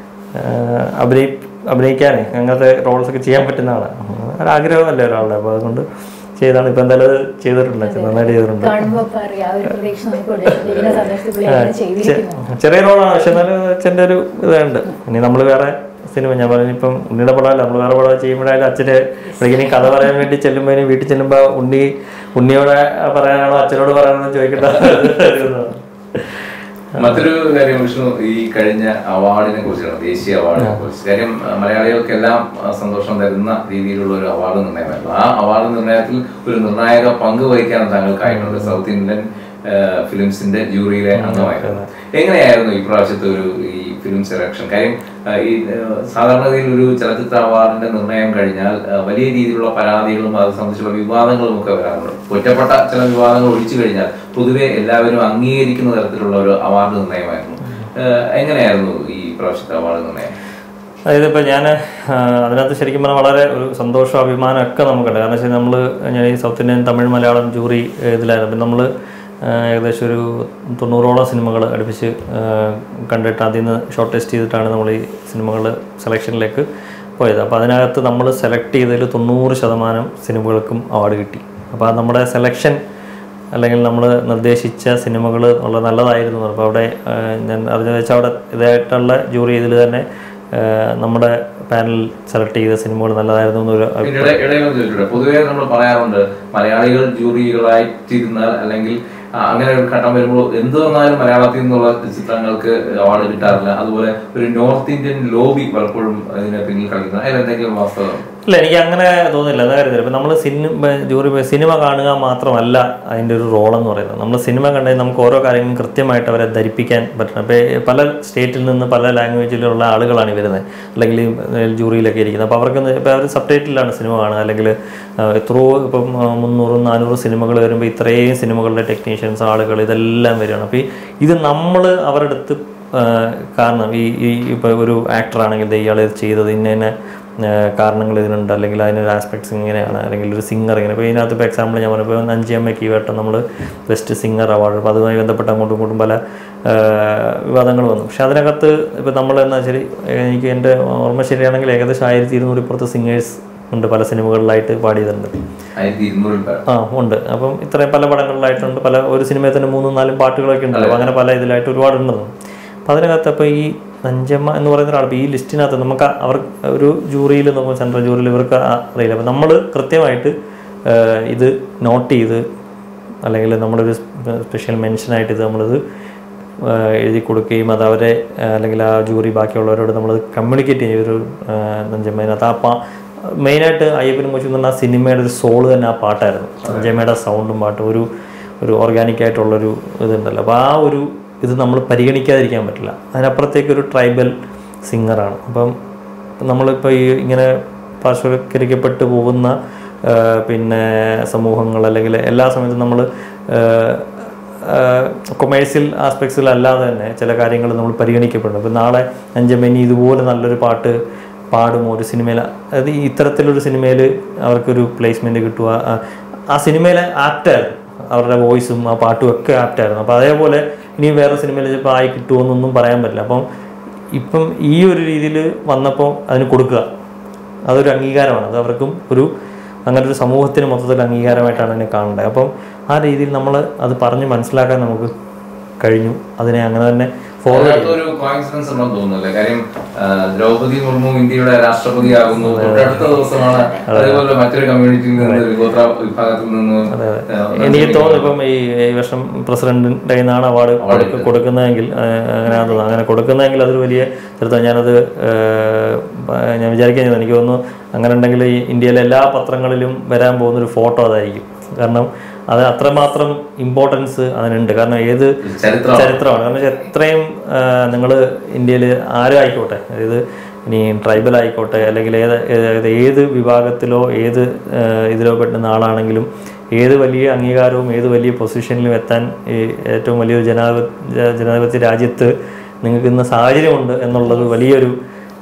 ആഹ് അഭിനയി അഭിനയിക്കാനേ അങ്ങനത്തെ റോൾസ് ഒക്കെ ചെയ്യാൻ പറ്റുന്ന ആളാണ് ഒരു ആഗ്രഹമല്ലേ ഒരാളുടെ അപ്പോൾ അതുകൊണ്ട് ചെയ്താണ് ഇപ്പം എന്തായാലും അത് ചെയ്തിട്ടുണ്ട് അച്ഛൻ നന്നായിട്ട് ചെയ്തിട്ടുണ്ട് കാണുമ്പോ പറയാ ആ ഒരു പ്രതീക്ഷ നമുക്ക് ഇതിനെ സന്ദർശിച്ച് പുള്ളി അങ്ങനെ ചെയ്തിരിക്കുന്നു ചെറിയ റോളാണ് പക്ഷെ എന്നാലും അച്ഛൻ്റെ ഒരു ഇതുണ്ട് ഇനി നമ്മൾ വേറെ സിനിമ ഞാൻ പറഞ്ഞു ഇപ്പം ഉണ്ണിയുടെ പടമല്ല നമ്മൾ വേറെ പടം ചെയ്യുമ്പോഴായാലും അച്ഛൻ്റെ ഇനി കഥ പറയാൻ വേണ്ടി ചെല്ലുമ്പോൾ ഇനി വീട്ടിൽ ചെല്ലുമ്പോൾ ഉണ്ണി ഉണ്ണിയോട് പറയാനാണോ അച്ഛനോട് പറയാനാണോ ചോദിക്കേണ്ട ഒരു ഇതാണ്. മറ്റൊരു കാര്യം വിഷ്ണു ഈ കഴിഞ്ഞ അവാർഡിനെ കുറിച്ചാണ് ദേശീയ അവാർഡിനെ കുറിച്ച് കാര്യം ആ, മലയാളികൾക്കെല്ലാം ആ, സന്തോഷം തരുന്ന രീതിയിലുള്ള ഒരു അവാർഡ് നിർണയമായിരുന്നു ആ അവാർഡ് നിർണയത്തിൽ ഒരു നിർണായക പങ്ക് വഹിക്കാൻ താങ്കൾക്കായിട്ടുണ്ട് സൗത്ത് ഇന്ത്യൻ ആ, ഫിലിംസിന്റെ ജൂറിയിലെ അംഗമായിരുന്നു എങ്ങനെയായിരുന്നു ഈ പ്രാവശ്യത്തെ ഒരു ഈ ഫിലിം സെലക്ഷൻ കാര്യം ആ, ഈ ആ, സാധാരണഗതിയിൽ ഒരു ചലച്ചിത്ര അവാർഡിന്റെ നിർണയം കഴിഞ്ഞാൽ ആ, വലിയ രീതിയിലുള്ള പരാതികളും അത് സംബന്ധിച്ചുള്ള വിവാദങ്ങളും ഒക്കെ വരാറുണ്ട് ഒറ്റപ്പെട്ട ചില വിവാദങ്ങൾ ഒഴിച്ചു കഴിഞ്ഞാൽ പൊതുവെ എല്ലാവരും അംഗീകരിക്കുന്ന തരത്തിലുള്ള ഒരു അവാർഡ് നിർണയമായിരുന്നു ആ, എങ്ങനെയായിരുന്നു ഈ പ്രാവശ്യത്തെ അവാർഡ് നിർണയം അതായത് ഇപ്പം ഞാൻ അതിനകത്ത് ശരിക്കും പറഞ്ഞാൽ വളരെ ഒരു സന്തോഷം അഭിമാനം ഒക്കെ നമുക്കുണ്ട് കാരണം വെച്ചാൽ നമ്മൾ ഞാൻ ഈ south Indian Tamil Malayalam jury ഇതിലായിരുന്നു അപ്പം നമ്മൾ ഏകദേശം ഒരു തൊണ്ണൂറോളം സിനിമകൾ അടുപ്പിച്ച് ആ, കണ്ടിട്ട് അതിൽ നിന്ന് ഷോർട്ട് ടെസ്റ്റ് ചെയ്തിട്ടാണ് നമ്മൾ ഈ സിനിമകൾ സെലക്ഷനിലേക്ക് പോയത് അപ്പോൾ അതിനകത്ത് നമ്മൾ സെലക്ട് ചെയ്തതിൽ തൊണ്ണൂറ് ശതമാനം സിനിമകൾക്കും അവാർഡ് കിട്ടി അപ്പോൾ അത് നമ്മുടെ സെലക്ഷൻ അല്ലെങ്കിൽ നമ്മൾ നിർദ്ദേശിച്ച സിനിമകൾ വളരെ നല്ലതായിരുന്നു അപ്പോൾ അവിടെ ആ, ഞാൻ അറിഞ്ഞത് വെച്ചാൽ അവിടെ ഇതായിട്ടുള്ള ജൂറി ഇതിൽ തന്നെ ഏഹ്, നമ്മുടെ പാനൽ സെലക്ട് ചെയ്ത സിനിമകൾ നല്ലതായിരുന്നു എന്നൊരു പിന്നെ ഇട- ഇടയിൽ ഒന്ന് ചോദിച്ചോട്ടെ പൊതുവേ നമ്മൾ പറയാറുണ്ട് മലയാളികൾ ജൂറികളായിട്ടിരുന്നാൽ അല്ലെങ്കിൽ ആ, അങ്ങനെ ഒരു ഘട്ടം വരുമ്പോൾ എന്ത് വന്നാലും മലയാളത്തിൽ നിന്നുള്ള ചിത്രങ്ങൾക്ക് അവാർഡ് കിട്ടാറില്ല അതുപോലെ ഒരു നോർത്ത് ഇന്ത്യൻ ലോബി പലപ്പോഴും അതിനെ പിന്നിൽ കളിക്കുന്നത് അതിലെന്തെങ്കിലും വാസ്തവം ഇല്ല എനിക്ക് അങ്ങനെ തോന്നുന്നില്ല അതാ കാര്യത്തിൽ ഇപ്പം നമ്മൾ സിനിമ ജൂറി സിനിമ കാണുക മാത്രമല്ല അതിൻ്റെ ഒരു റോൾ എന്ന് പറയുന്നത് നമ്മൾ സിനിമ കണ്ടെങ്കിൽ നമുക്ക് ഓരോ കാര്യങ്ങളും കൃത്യമായിട്ട് അവരെ ധരിപ്പിക്കാൻ പറ്റണം ഇപ്പോൾ പല സ്റ്റേറ്റിൽ നിന്ന് പല ലാംഗ്വേജിലുള്ള ആളുകളാണ് ഈ വരുന്നത് അല്ലെങ്കിൽ ഈ ജൂറിയിലൊക്കെ ഇരിക്കുന്നത് അപ്പോൾ അവർക്ക് ഇപ്പോൾ അവർ സബ്ടൈറ്റിലാണ് സിനിമ കാണുക അല്ലെങ്കിൽ എത്രയോ ഇപ്പം ആ, മുന്നൂറും നാനൂറ് സിനിമകൾ വരുമ്പോൾ ഇത്രയും സിനിമകളുടെ ടെക്നീഷ്യൻസ് ആളുകൾ ഇതെല്ലാം വരികയാണ് അപ്പോൾ ഈ ഇത് നമ്മൾ അവരുടെ അടുത്ത് ആ, കാരണം ഈ ഈ ഇപ്പോൾ ഒരു ആക്ടറാണെങ്കിൽ ഇയാൾ ഇത് ചെയ്തത് ഇന്ന ഇന്ന കാരണങ്ങൾ ഇതിനുണ്ട് അല്ലെങ്കിൽ അതിനൊരു ആസ്പെക്ട്സ് ഇങ്ങനെയാണ് അല്ലെങ്കിൽ ഒരു സിംഗർ ഇങ്ങനെ ഇപ്പോൾ ഇതിനകത്ത് ഇപ്പോൾ എക്സാമ്പിൾ ഞാൻ പറഞ്ഞപ്പോൾ അഞ്ചിയമ്മയ്ക്ക് ഈ വട്ടം നമ്മൾ ബെസ്റ്റ് സിംഗർ അവാർഡ് അപ്പോൾ അതുമായി ബന്ധപ്പെട്ട് അങ്ങോട്ടും ഇങ്ങോട്ടും പല വിവാദങ്ങൾ വന്നു പക്ഷെ അതിനകത്ത് ഇപ്പോൾ നമ്മൾ എന്താ ശരി എനിക്ക് എൻ്റെ ഓർമ്മ ശരിയാണെങ്കിൽ ഏകദേശം ആയിരത്തി ഇരുന്നൂറ് ഇപ്പുറത്ത് സിംഗേഴ്സ് ഉണ്ട് പല സിനിമകളിലായിട്ട് പാടിയതുണ്ട് ആയിരത്തി ഇരുന്നൂറിൽ പേർ ആ ഉണ്ട് അപ്പം ഇത്രയും പല പടങ്ങളിലായിട്ടുണ്ട് പല ഒരു സിനിമയിൽ തന്നെ മൂന്നും നാലും പാട്ടുകളൊക്കെ ഉണ്ടല്ലോ അപ്പോൾ അങ്ങനെ പല ഇതിലായിട്ട് ഒരുപാട് ഉണ്ടെന്ന് അപ്പം അതിനകത്ത് അപ്പോൾ ഈ അഞ്ചമ്മ എന്ന് പറയുന്ന ഒരാൾ ഈ ലിസ്റ്റിനകത്ത് നമുക്ക് അവർ ഒരു ജൂറിയിൽ നോക്കുമ്പോൾ സെൻട്രൽ ജൂറിയിൽ ഇവർക്ക് ആ- അറിയില്ല അപ്പം നമ്മൾ കൃത്യമായിട്ട് ആ, ഇത് നോട്ട് ചെയ്ത് അല്ലെങ്കിൽ നമ്മളൊരു സ്പെഷ്യൽ മെൻഷനായിട്ട് ഇത് നമ്മളിത് ആ, എഴുതി കൊടുക്കുകയും അത് അവരെ ആ, അല്ലെങ്കിൽ ആ ജൂറി ബാക്കിയുള്ളവരോട് നമ്മൾ കമ്മ്യൂണിക്കേറ്റ് ചെയ്യും ഒരു നഞ്ചമ്മേനകത്ത് ആ പാ മെയിനായിട്ട് അയ്യപ്പനും കൊച്ചു എന്ന് പറഞ്ഞാൽ ആ സിനിമയുടെ ഒരു സോള് തന്നെ ആ പാട്ടായിരുന്നു നഞ്ചമ്മയുടെ സൗണ്ടും പാട്ടും ഒരു ഒരു ഓർഗാനിക് ആയിട്ടുള്ളൊരു ഇതുണ്ടല്ലോ അപ്പോൾ ആ ഒരു ഇത് നമ്മൾ പരിഗണിക്കാതിരിക്കാൻ പറ്റില്ല അതിനപ്പുറത്തേക്ക് ഒരു ട്രൈബൽ സിംഗറാണ് അപ്പം നമ്മളിപ്പോൾ ഈ ഇങ്ങനെ പാർശ്വവൽക്കരിക്കപ്പെട്ടു പോകുന്ന ആ, പിന്നെ സമൂഹങ്ങൾ അല്ലെങ്കിൽ എല്ലാ സമയത്തും നമ്മൾ കൊമേഴ്സ്യൽ ആസ്പെക്ട്സിലല്ലാതെ തന്നെ ചില കാര്യങ്ങൾ നമ്മൾ പരിഗണിക്കപ്പെടുന്നു ഇപ്പം നാളെ അഞ്ചമ്മനി ഇതുപോലെ നല്ലൊരു പാട്ട് പാടുമോ ഒരു സിനിമയിൽ അതായത് ഈ ഇത്തരത്തിലൊരു സിനിമയിൽ അവർക്കൊരു പ്ലേസ്മെൻറ്റ് കിട്ടുക ആ- ആ സിനിമയിലെ ആപ്റ്റായിരുന്നു അവരുടെ വോയിസും ആ പാട്ടും ഒക്കെ ആപ്റ്റായിരുന്നു അപ്പോൾ അതേപോലെ ഇനി വേറെ സിനിമയിൽ ചിലപ്പോൾ ആയി കിട്ടുമോ എന്നൊന്നും പറയാൻ പറ്റില്ല അപ്പം ഇപ്പം ഈ ഒരു രീതിയിൽ വന്നപ്പോൾ അതിന് കൊടുക്കുക അതൊരു അംഗീകാരമാണ് അത് അവർക്കും ഒരു അങ്ങനെ ഒരു സമൂഹത്തിന് മൊത്തത്തിൽ അംഗീകാരമായിട്ടാണ് അതിനെ കാണേണ്ടത് അപ്പം ആ രീതിയിൽ നമ്മൾ അത് പറഞ്ഞ് മനസ്സിലാക്കാൻ നമുക്ക് കഴിഞ്ഞു അതിനെ അങ്ങനെ തന്നെ ഫോളോ അതിനകത്ത് ഒരു കോയിൻസിഡൻസ് ഉണ്ടെന്ന് തോന്നുന്നില്ല കാര്യം ആ, ദ്രൗപദി മുർമു ഇന്ത്യയുടെ രാഷ്ട്രപതിയാകുന്നു തൊട്ടടുത്ത ദിവസമാണ് അതേപോലെ മറ്റൊരു കമ്മ്യൂണിറ്റിയിൽ നിന്ന് വിഗോത്ര വിഭാഗത്തിൽ നിന്ന് ആ, എനിക്ക് തോന്നുന്നു ഇപ്പം ഈ ഈ വർഷം പ്രസിഡന്റിന്റെ നിന്നാണ് അവാർഡ് കൊടുക്ക- കൊടുക്കുന്നതെങ്കിൽ ആ, അങ്ങനെ തോന്നുന്നു അങ്ങനെ കൊടുക്കുന്നതെങ്കിൽ അതൊരു വലിയ ചെറുപ്പം ഞാനത് ആ, പ- ഞാൻ വിചാരിക്കുന്നത് എനിക്ക് തോന്നുന്നു അങ്ങനെ ഉണ്ടെങ്കിൽ ഈ ഇന്ത്യയിലെ എല്ലാ പത്രങ്ങളിലും വരാൻ പോകുന്ന ഒരു ഫോട്ടോ അതായിരിക്കും കാരണം അത് അത്രമാത്രം ഇമ്പോർട്ടൻസ് അതിനുണ്ട് കാരണം ഏത് ചരിത്രം ചരിത്രമാണ് കാരണം വെച്ചാൽ എത്രയും നിങ്ങൾ ഇന്ത്യയിൽ ആരും ആയിക്കോട്ടെ അതായത് ഇനി ട്രൈബൽ ആയിക്കോട്ടെ അല്ലെങ്കിൽ ഏത് ഏത് ഏത് വിഭാഗത്തിലോ ഏത് ആ, ഇതിലോ പെട്ടുന്ന ആളാണെങ്കിലും ഏത് വലിയ അംഗീകാരവും ഏത് വലിയ പൊസിഷനിലും എത്താൻ ഈ ഏറ്റവും വലിയൊരു ജനാധിപത്യ ജനാധിപത്യ രാജ്യത്ത് നിങ്ങൾക്ക് ഇന്ന് സാഹചര്യമുണ്ട് എന്നുള്ളത് വലിയൊരു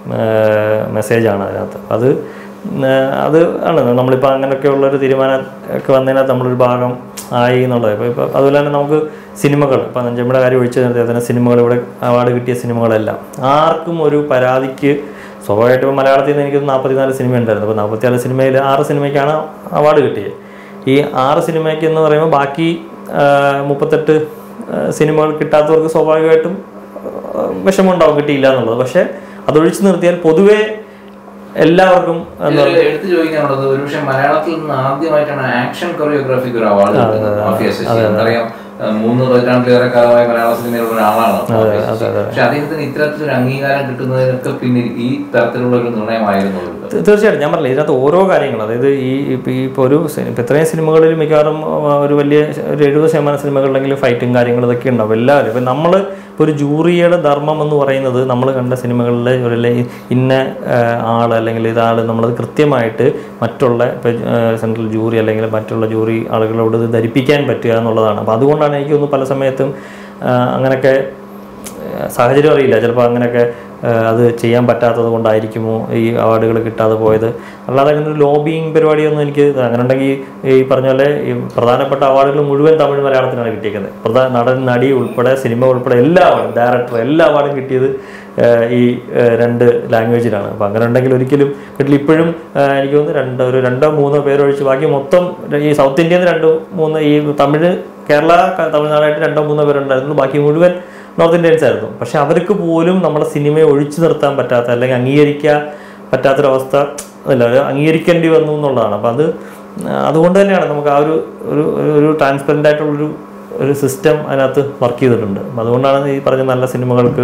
മെസ്സേജാണ് അതിനകത്ത് അത് ഉം, അത് ആണ് നമ്മളിപ്പോൾ അങ്ങനെയൊക്കെയുള്ള ഒരു തീരുമാനം ഒക്കെ വന്നതിനകത്ത് നമ്മളൊരു ഭാഗം ആയി എന്നുള്ളത് ഇപ്പോൾ ഇപ്പോൾ അതുപോലെ തന്നെ നമുക്ക് സിനിമകൾ ഇപ്പോൾ നെഞ്ചമ്മയുടെ കാര്യം ഒഴിച്ചു നിർത്തി തന്നെ സിനിമകൾ ഇവിടെ അവാർഡ് കിട്ടിയ സിനിമകളെല്ലാം ആർക്കും ഒരു പരാതിക്ക് സ്വാഭാവികമായിട്ട് ഇപ്പോൾ മലയാളത്തിൽ നിന്ന് എനിക്ക് നാൽപ്പത്തിനാല് സിനിമ ഉണ്ടായിരുന്നു അപ്പോൾ നാൽപ്പത്തിനാല് സിനിമയിൽ ആറ് സിനിമയ്ക്കാണ് അവാർഡ് കിട്ടിയത് ഈ ആറ് സിനിമയ്ക്ക് എന്ന് പറയുമ്പോൾ ബാക്കി ആ, മുപ്പത്തെട്ട് ആ, സിനിമകൾ കിട്ടാത്തവർക്ക് സ്വാഭാവികമായിട്ടും ആ, വിഷമമുണ്ടാവും കിട്ടിയില്ല എന്നുള്ളത് പക്ഷേ അതൊഴിച്ചു നിർത്തിയാൽ പൊതുവേ എല്ലാവർക്കും എന്താ ഇതില് എടുത്തു ചോദിക്കാനുള്ളത് ഒരുപക്ഷെ മലയാളത്തിൽ നിന്ന് ആദ്യമായിട്ടാണ് ആക്ഷൻ കൊറിയോഗ്രാഫിക്ക് ഒരു അവാർഡ് കിട്ടുന്നത് മാഫിയ ശശി നമുക്കറിയാം ആ, മൂന്ന് പതിറ്റാണ്ടിലേറെ കാലമായി മലയാള സിനിമയിലുള്ള ഒരാളാണ് മാഫിയ ശശി. പക്ഷെ അദ്ദേഹത്തിന് ഇത്തരത്തിലൊരു അംഗീകാരം കിട്ടുന്നതിനൊക്കെ പിന്നിൽ ഈ തരത്തിലുള്ള ഒരു നിർണയമായിരുന്നു അവർക്ക്. തീ- തീർച്ചയായിട്ടും ഞാൻ പറഞ്ഞില്ല ഇതിനകത്ത് ഓരോ കാര്യങ്ങൾ അതായത് ഈ ഇപ്പം ഈ ഇപ്പോൾ ഒരു സിനി- ഇപ്പം ഇത്രയും സിനിമകളിൽ മിക്കവാറും ആ, ഒരു വലിയ ശ- ഒരു എഴുപത് ശതമാനം സിനിമകളിലെങ്കിലും ഫൈറ്റും കാര്യങ്ങളും ഇതൊക്കെ ഉണ്ടാവും എല്ലാവരും ഇപ്പം നമ്മൾ ഇപ്പോൾ ഒരു ജൂറിയുടെ ധർമ്മം എന്ന് പറയുന്നത് നമ്മൾ കണ്ട സിനിമകളിലെ ഒരു ലെ- ഇന്ന ആ, ആൾ അല്ലെങ്കിൽ ഇതാൾ നമ്മളത് കൃത്യമായിട്ട് മറ്റുള്ള ഇപ്പോൾ സെൻട്രൽ ജൂറി അല്ലെങ്കിൽ മറ്റുള്ള ജൂറി ആളുകളോട് ഇത് ധരിപ്പിക്കാൻ പറ്റുക എന്നുള്ളതാണ് അപ്പോൾ അതുകൊണ്ടാണ് എനിക്ക് തോന്നുന്നു പല സമയത്തും ആ, അങ്ങനെയൊക്കെ ഏഹ് സാഹചര്യം അറിയില്ല ചിലപ്പോൾ അങ്ങനെയൊക്കെ ഏഹ് അത് ചെയ്യാൻ പറ്റാത്തത് കൊണ്ടായിരിക്കുമോ ഈ അവാർഡുകൾ കിട്ടാതെ പോയത് അല്ലാതെ അങ്ങനെ ഒരു ലോബിങ് പരിപാടിയൊന്നും എനിക്ക് ഇത് അങ്ങനെ ഉണ്ടെങ്കിൽ ഈ പറഞ്ഞ പോലെ ഈ പ്രധാനപ്പെട്ട അവാർഡുകൾ മുഴുവൻ തമിഴ് മലയാളത്തിനാണ് കിട്ടിയിരിക്കുന്നത് പ്രധാന നടൻ നടി ഉൾപ്പെടെ സിനിമ ഉൾപ്പെടെ എല്ലാ അവാർഡും ഡയറക്ടർ എല്ലാ അവാർഡും കിട്ടിയത് ഏഹ് ഈ ഏഹ് രണ്ട് ലാംഗ്വേജിലാണ് അപ്പോൾ അങ്ങനെ ഉണ്ടെങ്കിൽ ഒരിക്കലും കിട്ടില്ല ഇപ്പോഴും ഏഹ് എനിക്ക് തോന്നുന്നു രണ്ട് ഒരു രണ്ടോ മൂന്നോ പേരൊഴിച്ച് ബാക്കി മൊത്തം ഈ സൗത്ത് ഇന്ത്യയിൽ നിന്ന് രണ്ടോ മൂന്ന് ഈ തമിഴ് കേരള ക- തമിഴ്നാടായിട്ട് രണ്ടോ മൂന്നോ പേരുണ്ടായിരുന്നു ബാക്കി മുഴുവൻ നോർത്ത് ഇന്ത്യൻസ് ആയിരുന്നു പക്ഷെ അവർക്ക് പോലും നമ്മുടെ സിനിമയെ ഒഴിച്ചു നിർത്താൻ പറ്റാത്ത അല്ലെങ്കിൽ അംഗീകരിക്കാൻ പറ്റാത്തൊരവസ്ഥ അല്ല ഒരു അംഗീകരിക്കേണ്ടി വന്നു എന്നുള്ളതാണ് അപ്പം അത് ആ, അതുകൊണ്ട് തന്നെയാണ് നമുക്ക് ആ ഒരു ഒരു ഒരു- ഒരു ട്രാൻസ്പെറൻ്റ് ആയിട്ടുള്ളൊരു ഒരു സിസ്റ്റം അതിനകത്ത് വർക്ക് ചെയ്തിട്ടുണ്ട് അപ്പം അതുകൊണ്ടാണ് ഈ പറഞ്ഞ നല്ല സിനിമകൾക്ക്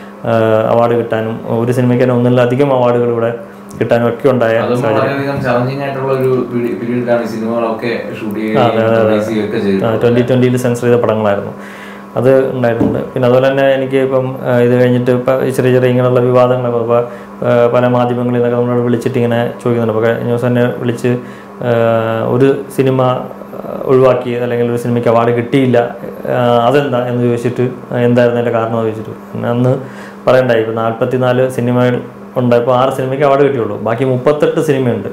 അവാർഡ് കിട്ടാനും ഒരു സിനിമയ്ക്ക് തന്നെ ഒന്നിലധികം അവാർഡുകൾ ഇവിടെ കിട്ടാനും ഒക്കെ ഉണ്ടായ അതും വളരെയധികം ചലഞ്ചിങ് ആയിട്ടുള്ള ഒരു പീരീഡിലാണ് ഈ സിനിമകളൊക്കെ ഷൂട്ട് ചെയ്യുകയും release ചെയ്യുകയും ഒക്കെ ചെയ്തത് ട്വൻറ്റി ട്വൻറ്റിയിൽ സെൻസർ ചെയ്ത പടങ്ങളായിരുന്നു അത് ഉണ്ടായിട്ടുണ്ട് പിന്നെ അതുപോലെ തന്നെ എനിക്ക് ഇപ്പം ആ, ഇത് കഴിഞ്ഞിട്ട് ഇപ്പം ഈ ചെറിയ ചെറിയ ഇങ്ങനെയുള്ള വിവാദങ്ങളൊക്കെ ഇപ്പോൾ പല മാധ്യമങ്ങളിൽ നിന്നൊക്കെ നമ്മളോട് വിളിച്ചിട്ട് ഇങ്ങനെ ചോദിക്കുന്നുണ്ട് അപ്പോൾ കഴിഞ്ഞ ദിവസം തന്നെ വിളിച്ച് ആ, ഒരു സിനിമ ആ, ഒഴിവാക്കി അല്ലെങ്കിൽ ഒരു സിനിമയ്ക്ക് അവാർഡ് കിട്ടിയില്ല ആ, അതെന്താ എന്ന് ചോദിച്ചിട്ട് എന്തായിരുന്നു അതിൻ്റെ കാരണം എന്ന് ചോദിച്ചിട്ട് പിന്നെ അന്ന് പറയണ്ടായി ഇപ്പോൾ നാൽപ്പത്തി നാല് സിനിമകൾ ഉണ്ടായപ്പോൾ ആറ് സിനിമയ്ക്ക് അവാർഡ് കിട്ടിയുള്ളൂ ബാക്കി മുപ്പത്തെട്ട് സിനിമയുണ്ട്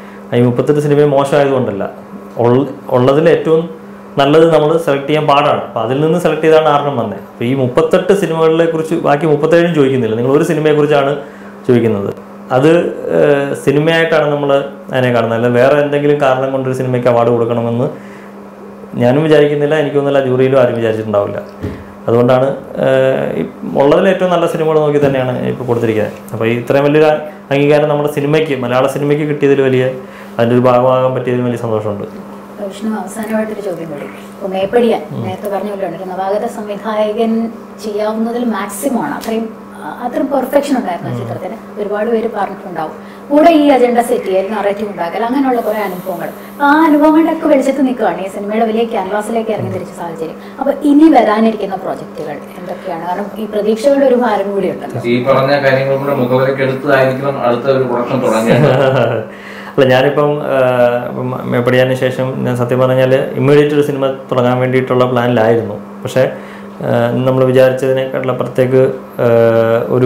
ഈ മുപ്പത്തെട്ട് സിനിമ മോശമായതുകൊണ്ടല്ല ഉള്ള- ഉള്ളതിൽ ഏറ്റവും നല്ലത് നമ്മൾ സെലക്ട് ചെയ്യാൻ പാടാണ് അപ്പോൾ അതിൽ നിന്ന് സെലക്ട് ചെയ്താണ് ആറെണ്ണം വന്നത് അപ്പോൾ ഈ മുപ്പത്തെട്ട് സിനിമകളെ കുറിച്ച് ബാക്കി മുപ്പത്തേഴും ചോദിക്കുന്നില്ല നിങ്ങൾ ഒരു സിനിമയെക്കുറിച്ചാണ് ചോദിക്കുന്നത് അത് ഏഹ്, സിനിമയായിട്ടാണ് നമ്മൾ അതിനെ കാണുന്നത് അല്ല വേറെ എന്തെങ്കിലും കാരണം കൊണ്ടൊരു സിനിമയ്ക്ക് അവാർഡ് കൊടുക്കണമെന്ന് ഞാനും വിചാരിക്കുന്നില്ല എനിക്കൊന്നുമില്ല ജൂറിയിലും ആരും വിചാരിച്ചിട്ടുണ്ടാവില്ല അതുകൊണ്ടാണ് ഏഹ്, ഈ ഉള്ളതിൽ ഏറ്റവും നല്ല സിനിമകൾ നോക്കി തന്നെയാണ് ഇപ്പോൾ കൊടുത്തിരിക്കുന്നത് അപ്പോൾ ഈ ഇത്രയും വലിയൊരു അംഗീകാരം നമ്മുടെ സിനിമയ്ക്ക് മലയാള സിനിമയ്ക്ക് കിട്ടിയതിൽ വലിയ അതിൻ്റെ ഒരു ഭാഗമാകാൻ പറ്റിയതിൽ വലിയ സന്തോഷമുണ്ട് വിഷ്ണു അവസാനമായിട്ടൊരു ചോദ്യം കൂടി ഇപ്പൊ മേപ്പടിയാൻ നേരത്തെ പറഞ്ഞ പോലെ ഉണ്ട് ഒരു നവാഗത സംവിധായകൻ ചെയ്യാവുന്നതിൽ മാക്സിമം ആണ് അത്രയും ആ, അത്രയും പെർഫെക്ഷൻ ഉണ്ടായിരുന്നു ആ ചിത്രത്തിന് ഒരുപാട് പേര് പറഞ്ഞിട്ടുണ്ടാവും കൂടെ ഈ അജണ്ട സെറ്റ് ചെയ്യൽ നറേറ്റീവ് ഉണ്ടാക്കൽ അങ്ങനെയുള്ള കുറെ അനുഭവങ്ങൾ ആ അനുഭവങ്ങളുടെ ഒക്കെ വെളിച്ചത്ത് നിൽക്കുകയാണ് ഈ സിനിമയുടെ വലിയ ക്യാൻവാസിലേക്ക് ഇറങ്ങി തിരിച്ച സാഹചര്യം അപ്പൊ ഇനി വരാനിരിക്കുന്ന പ്രോജക്റ്റുകൾ എന്തൊക്കെയാണ് കാരണം ഈ പ്രതീക്ഷകളുടെ ഒരു ഭാരം കൂടി ഉണ്ടല്ലോ ഈ പറഞ്ഞ കാര്യങ്ങൾ കൂടെ മുഖവിലേക്ക് എടുത്തതായിരിക്കണം അടുത്ത ഒരു പ്രൊഡക്ഷൻ തുടങ്ങിയത് അല്ല ഞാനിപ്പം ആഹ്, ഇപ്പം മേപ്പടിയാന് ശേഷം ഞാൻ സത്യം പറഞ്ഞാൽ ഇമ്മീഡിയറ്റ് ഒരു സിനിമ തുടങ്ങാൻ വേണ്ടിയിട്ടുള്ള പ്ലാനിലായിരുന്നു പക്ഷേ നമ്മൾ വിചാരിച്ചതിനേക്കാളും അപ്പുറത്തേക്ക് ആഹ്, ഒരു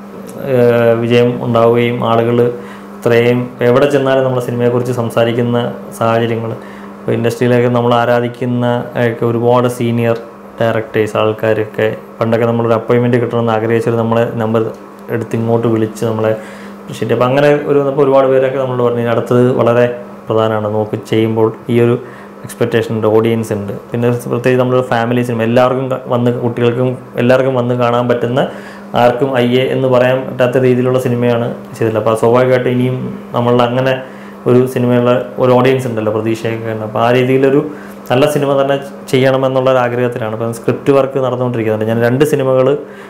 ആഹ്, വിജയം ഉണ്ടാവുകയും ആളുകൾ ഇത്രയും എവിടെ ചെന്നാലും നമ്മുടെ സിനിമയെക്കുറിച്ച് സംസാരിക്കുന്ന സാഹചര്യങ്ങൾ ഇപ്പോൾ ഇൻഡസ്ട്രിയിലേക്ക് നമ്മൾ ആരാധിക്കുന്ന ഒക്കെ ഒരുപാട് സീനിയർ ഡയറക്ടേഴ്സ് ആൾക്കാരൊക്കെ പണ്ടൊക്കെ നമ്മളൊരു അപ്പോയിൻമെൻറ്റ് കിട്ടണമെന്ന് ആഗ്രഹിച്ചൊരു നമ്മളെ നമ്പർ എടുത്ത് ഇങ്ങോട്ട് വിളിച്ച് നമ്മളെ ശരി അപ്പം അങ്ങനെ ഒരു വന്നപ്പോൾ ഒരുപാട് പേരൊക്കെ നമ്മളോട് പറഞ്ഞു അടുത്തത് വളരെ പ്രധാനമാണ് നോക്ക് ചെയ്യുമ്പോൾ ഈ ഒരു എക്സ്പെക്റ്റേഷൻ ഉണ്ട് ഓഡിയൻസ് ഉണ്ട് പിന്നെ പ്രത്യേകിച്ച് നമ്മൾ ഫാമിലി സിനിമ എല്ലാവർക്കും ക- വന്ന് കുട്ടികൾക്കും എല്ലാവർക്കും വന്ന് കാണാൻ പറ്റുന്ന ആർക്കും അയ്യേ എന്ന് പറയാൻ പറ്റാത്ത രീതിയിലുള്ള സിനിമയാണ് ചെയ്തിട്ടുള്ളത് അപ്പോൾ സ്വാഭാവികമായിട്ട് ഇനിയും നമ്മൾ അങ്ങനെ ഒരു സിനിമയുള്ള ഒരു ഓഡിയൻസ് ഉണ്ടല്ലോ പ്രതീക്ഷയൊക്കെ ഉണ്ട് അപ്പോൾ ആ രീതിയിലൊരു നല്ല സിനിമ തന്നെ ചെയ്യണമെന്നുള്ള ഒരു ആഗ്രഹത്തിലാണ് അപ്പം സ്ക്രിപ്റ്റ് വർക്ക് നടന്നുകൊണ്ടിരിക്കുന്നുണ്ട് ഞാൻ രണ്ട് സിനിമകൾ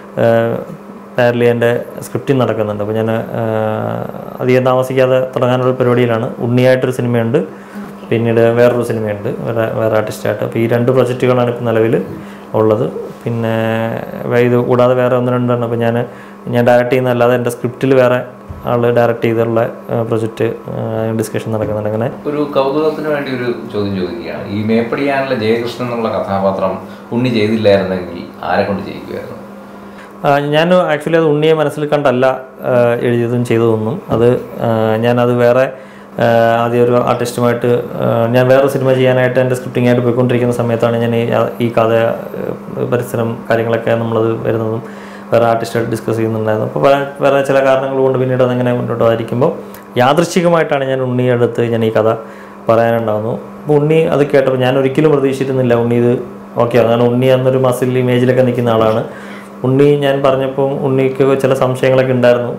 പാരലി എൻ്റെ സ്ക്രിപ്റ്റിംഗ് നടക്കുന്നുണ്ട് അപ്പോൾ ഞാൻ അധികം താമസിക്കാതെ തുടങ്ങാനുള്ള പരിപാടിയിലാണ് ഉണ്ണിയായിട്ടൊരു സിനിമയുണ്ട് പിന്നീട് വേറൊരു സിനിമയുണ്ട് വേറെ വേറെ ആർട്ടിസ്റ്റായിട്ട് അപ്പോൾ ഈ രണ്ട് പ്രൊജക്റ്റുകളാണ് ഇപ്പോൾ നിലവിൽ ഉള്ളത് പിന്നെ വേ- ഇത് കൂടാതെ വേറെ ഒന്ന് രണ്ടെണ്ണം അപ്പോൾ ഞാൻ ഞാൻ ഡയറക്റ്റ് ചെയ്യുന്ന അല്ലാതെ എൻ്റെ സ്ക്രിപ്റ്റിൽ വേറെ ആൾ ഡയറക്റ്റ് ചെയ്തിട്ടുള്ള പ്രൊജക്റ്റ് ഡിസ്കഷൻ നടക്കുന്നുണ്ട് അങ്ങനെ ഒരു കൗതുകത്തിന് വേണ്ടി ഒരു ചോദ്യം ചോദിക്കുകയാണ് ഈ മേപ്പടിയാനിലെ ജയകൃഷ്ണൻ എന്നുള്ള കഥാപാത്രം ഉണ്ണി ചെയ്തില്ലായിരുന്നെങ്കിൽ ആരെ കൊണ്ട് ചെയ്യിക്കുമായിരുന്നു ആ, ഞാൻ ആക്ച്വലി അത് ഉണ്ണിയെ മനസ്സിൽ കണ്ടല്ല ആ, എഴുതിയതും ചെയ്തതൊന്നും അത് ആ, ഞാനത് വേറെ ആ, ആദ്യം ഒരു ആർട്ടിസ്റ്റുമായിട്ട് ആ, ഞാൻ വേറെ സിനിമ ചെയ്യാനായിട്ട് എൻ്റെ സ്ക്രിപ്റ്റിംഗ് ആയിട്ട് പോയിക്കൊണ്ടിരിക്കുന്ന സമയത്താണ് ഞാൻ ഈ ഈ കഥ ആ, പരിസരം കാര്യങ്ങളൊക്കെ നമ്മളത് വരുന്നതും വേറെ ആർട്ടിസ്റ്റായിട്ട് ഡിസ്കസ് ചെയ്യുന്നുണ്ടായിരുന്നു അപ്പോൾ പല വേറെ ചില കാരണങ്ങൾ കൊണ്ട് പിന്നീട് അതങ്ങനെ മുന്നോട്ട് ആയിരിക്കുമ്പോൾ യാദൃശ്ചികമായിട്ടാണ് ഞാൻ ഉണ്ണിയെ അടുത്ത് ഞാൻ ഈ കഥ പറയാനുണ്ടാകുന്നു അപ്പോൾ ഉണ്ണി അത് കേട്ടപ്പോൾ ഞാൻ ഒരിക്കലും പ്രതീക്ഷിച്ചിരുന്നില്ല ഉണ്ണി ഇത് ഓക്കെ കാരണം ഉണ്ണി അന്നൊരു മസിൽ ഇമേജിലൊക്കെ നിൽക്കുന്ന ആളാണ് ഉണ്ണി ഞാൻ പറഞ്ഞപ്പോൾ ഉണ്ണിക്ക് ചില സംശയങ്ങളൊക്കെ ഉണ്ടായിരുന്നു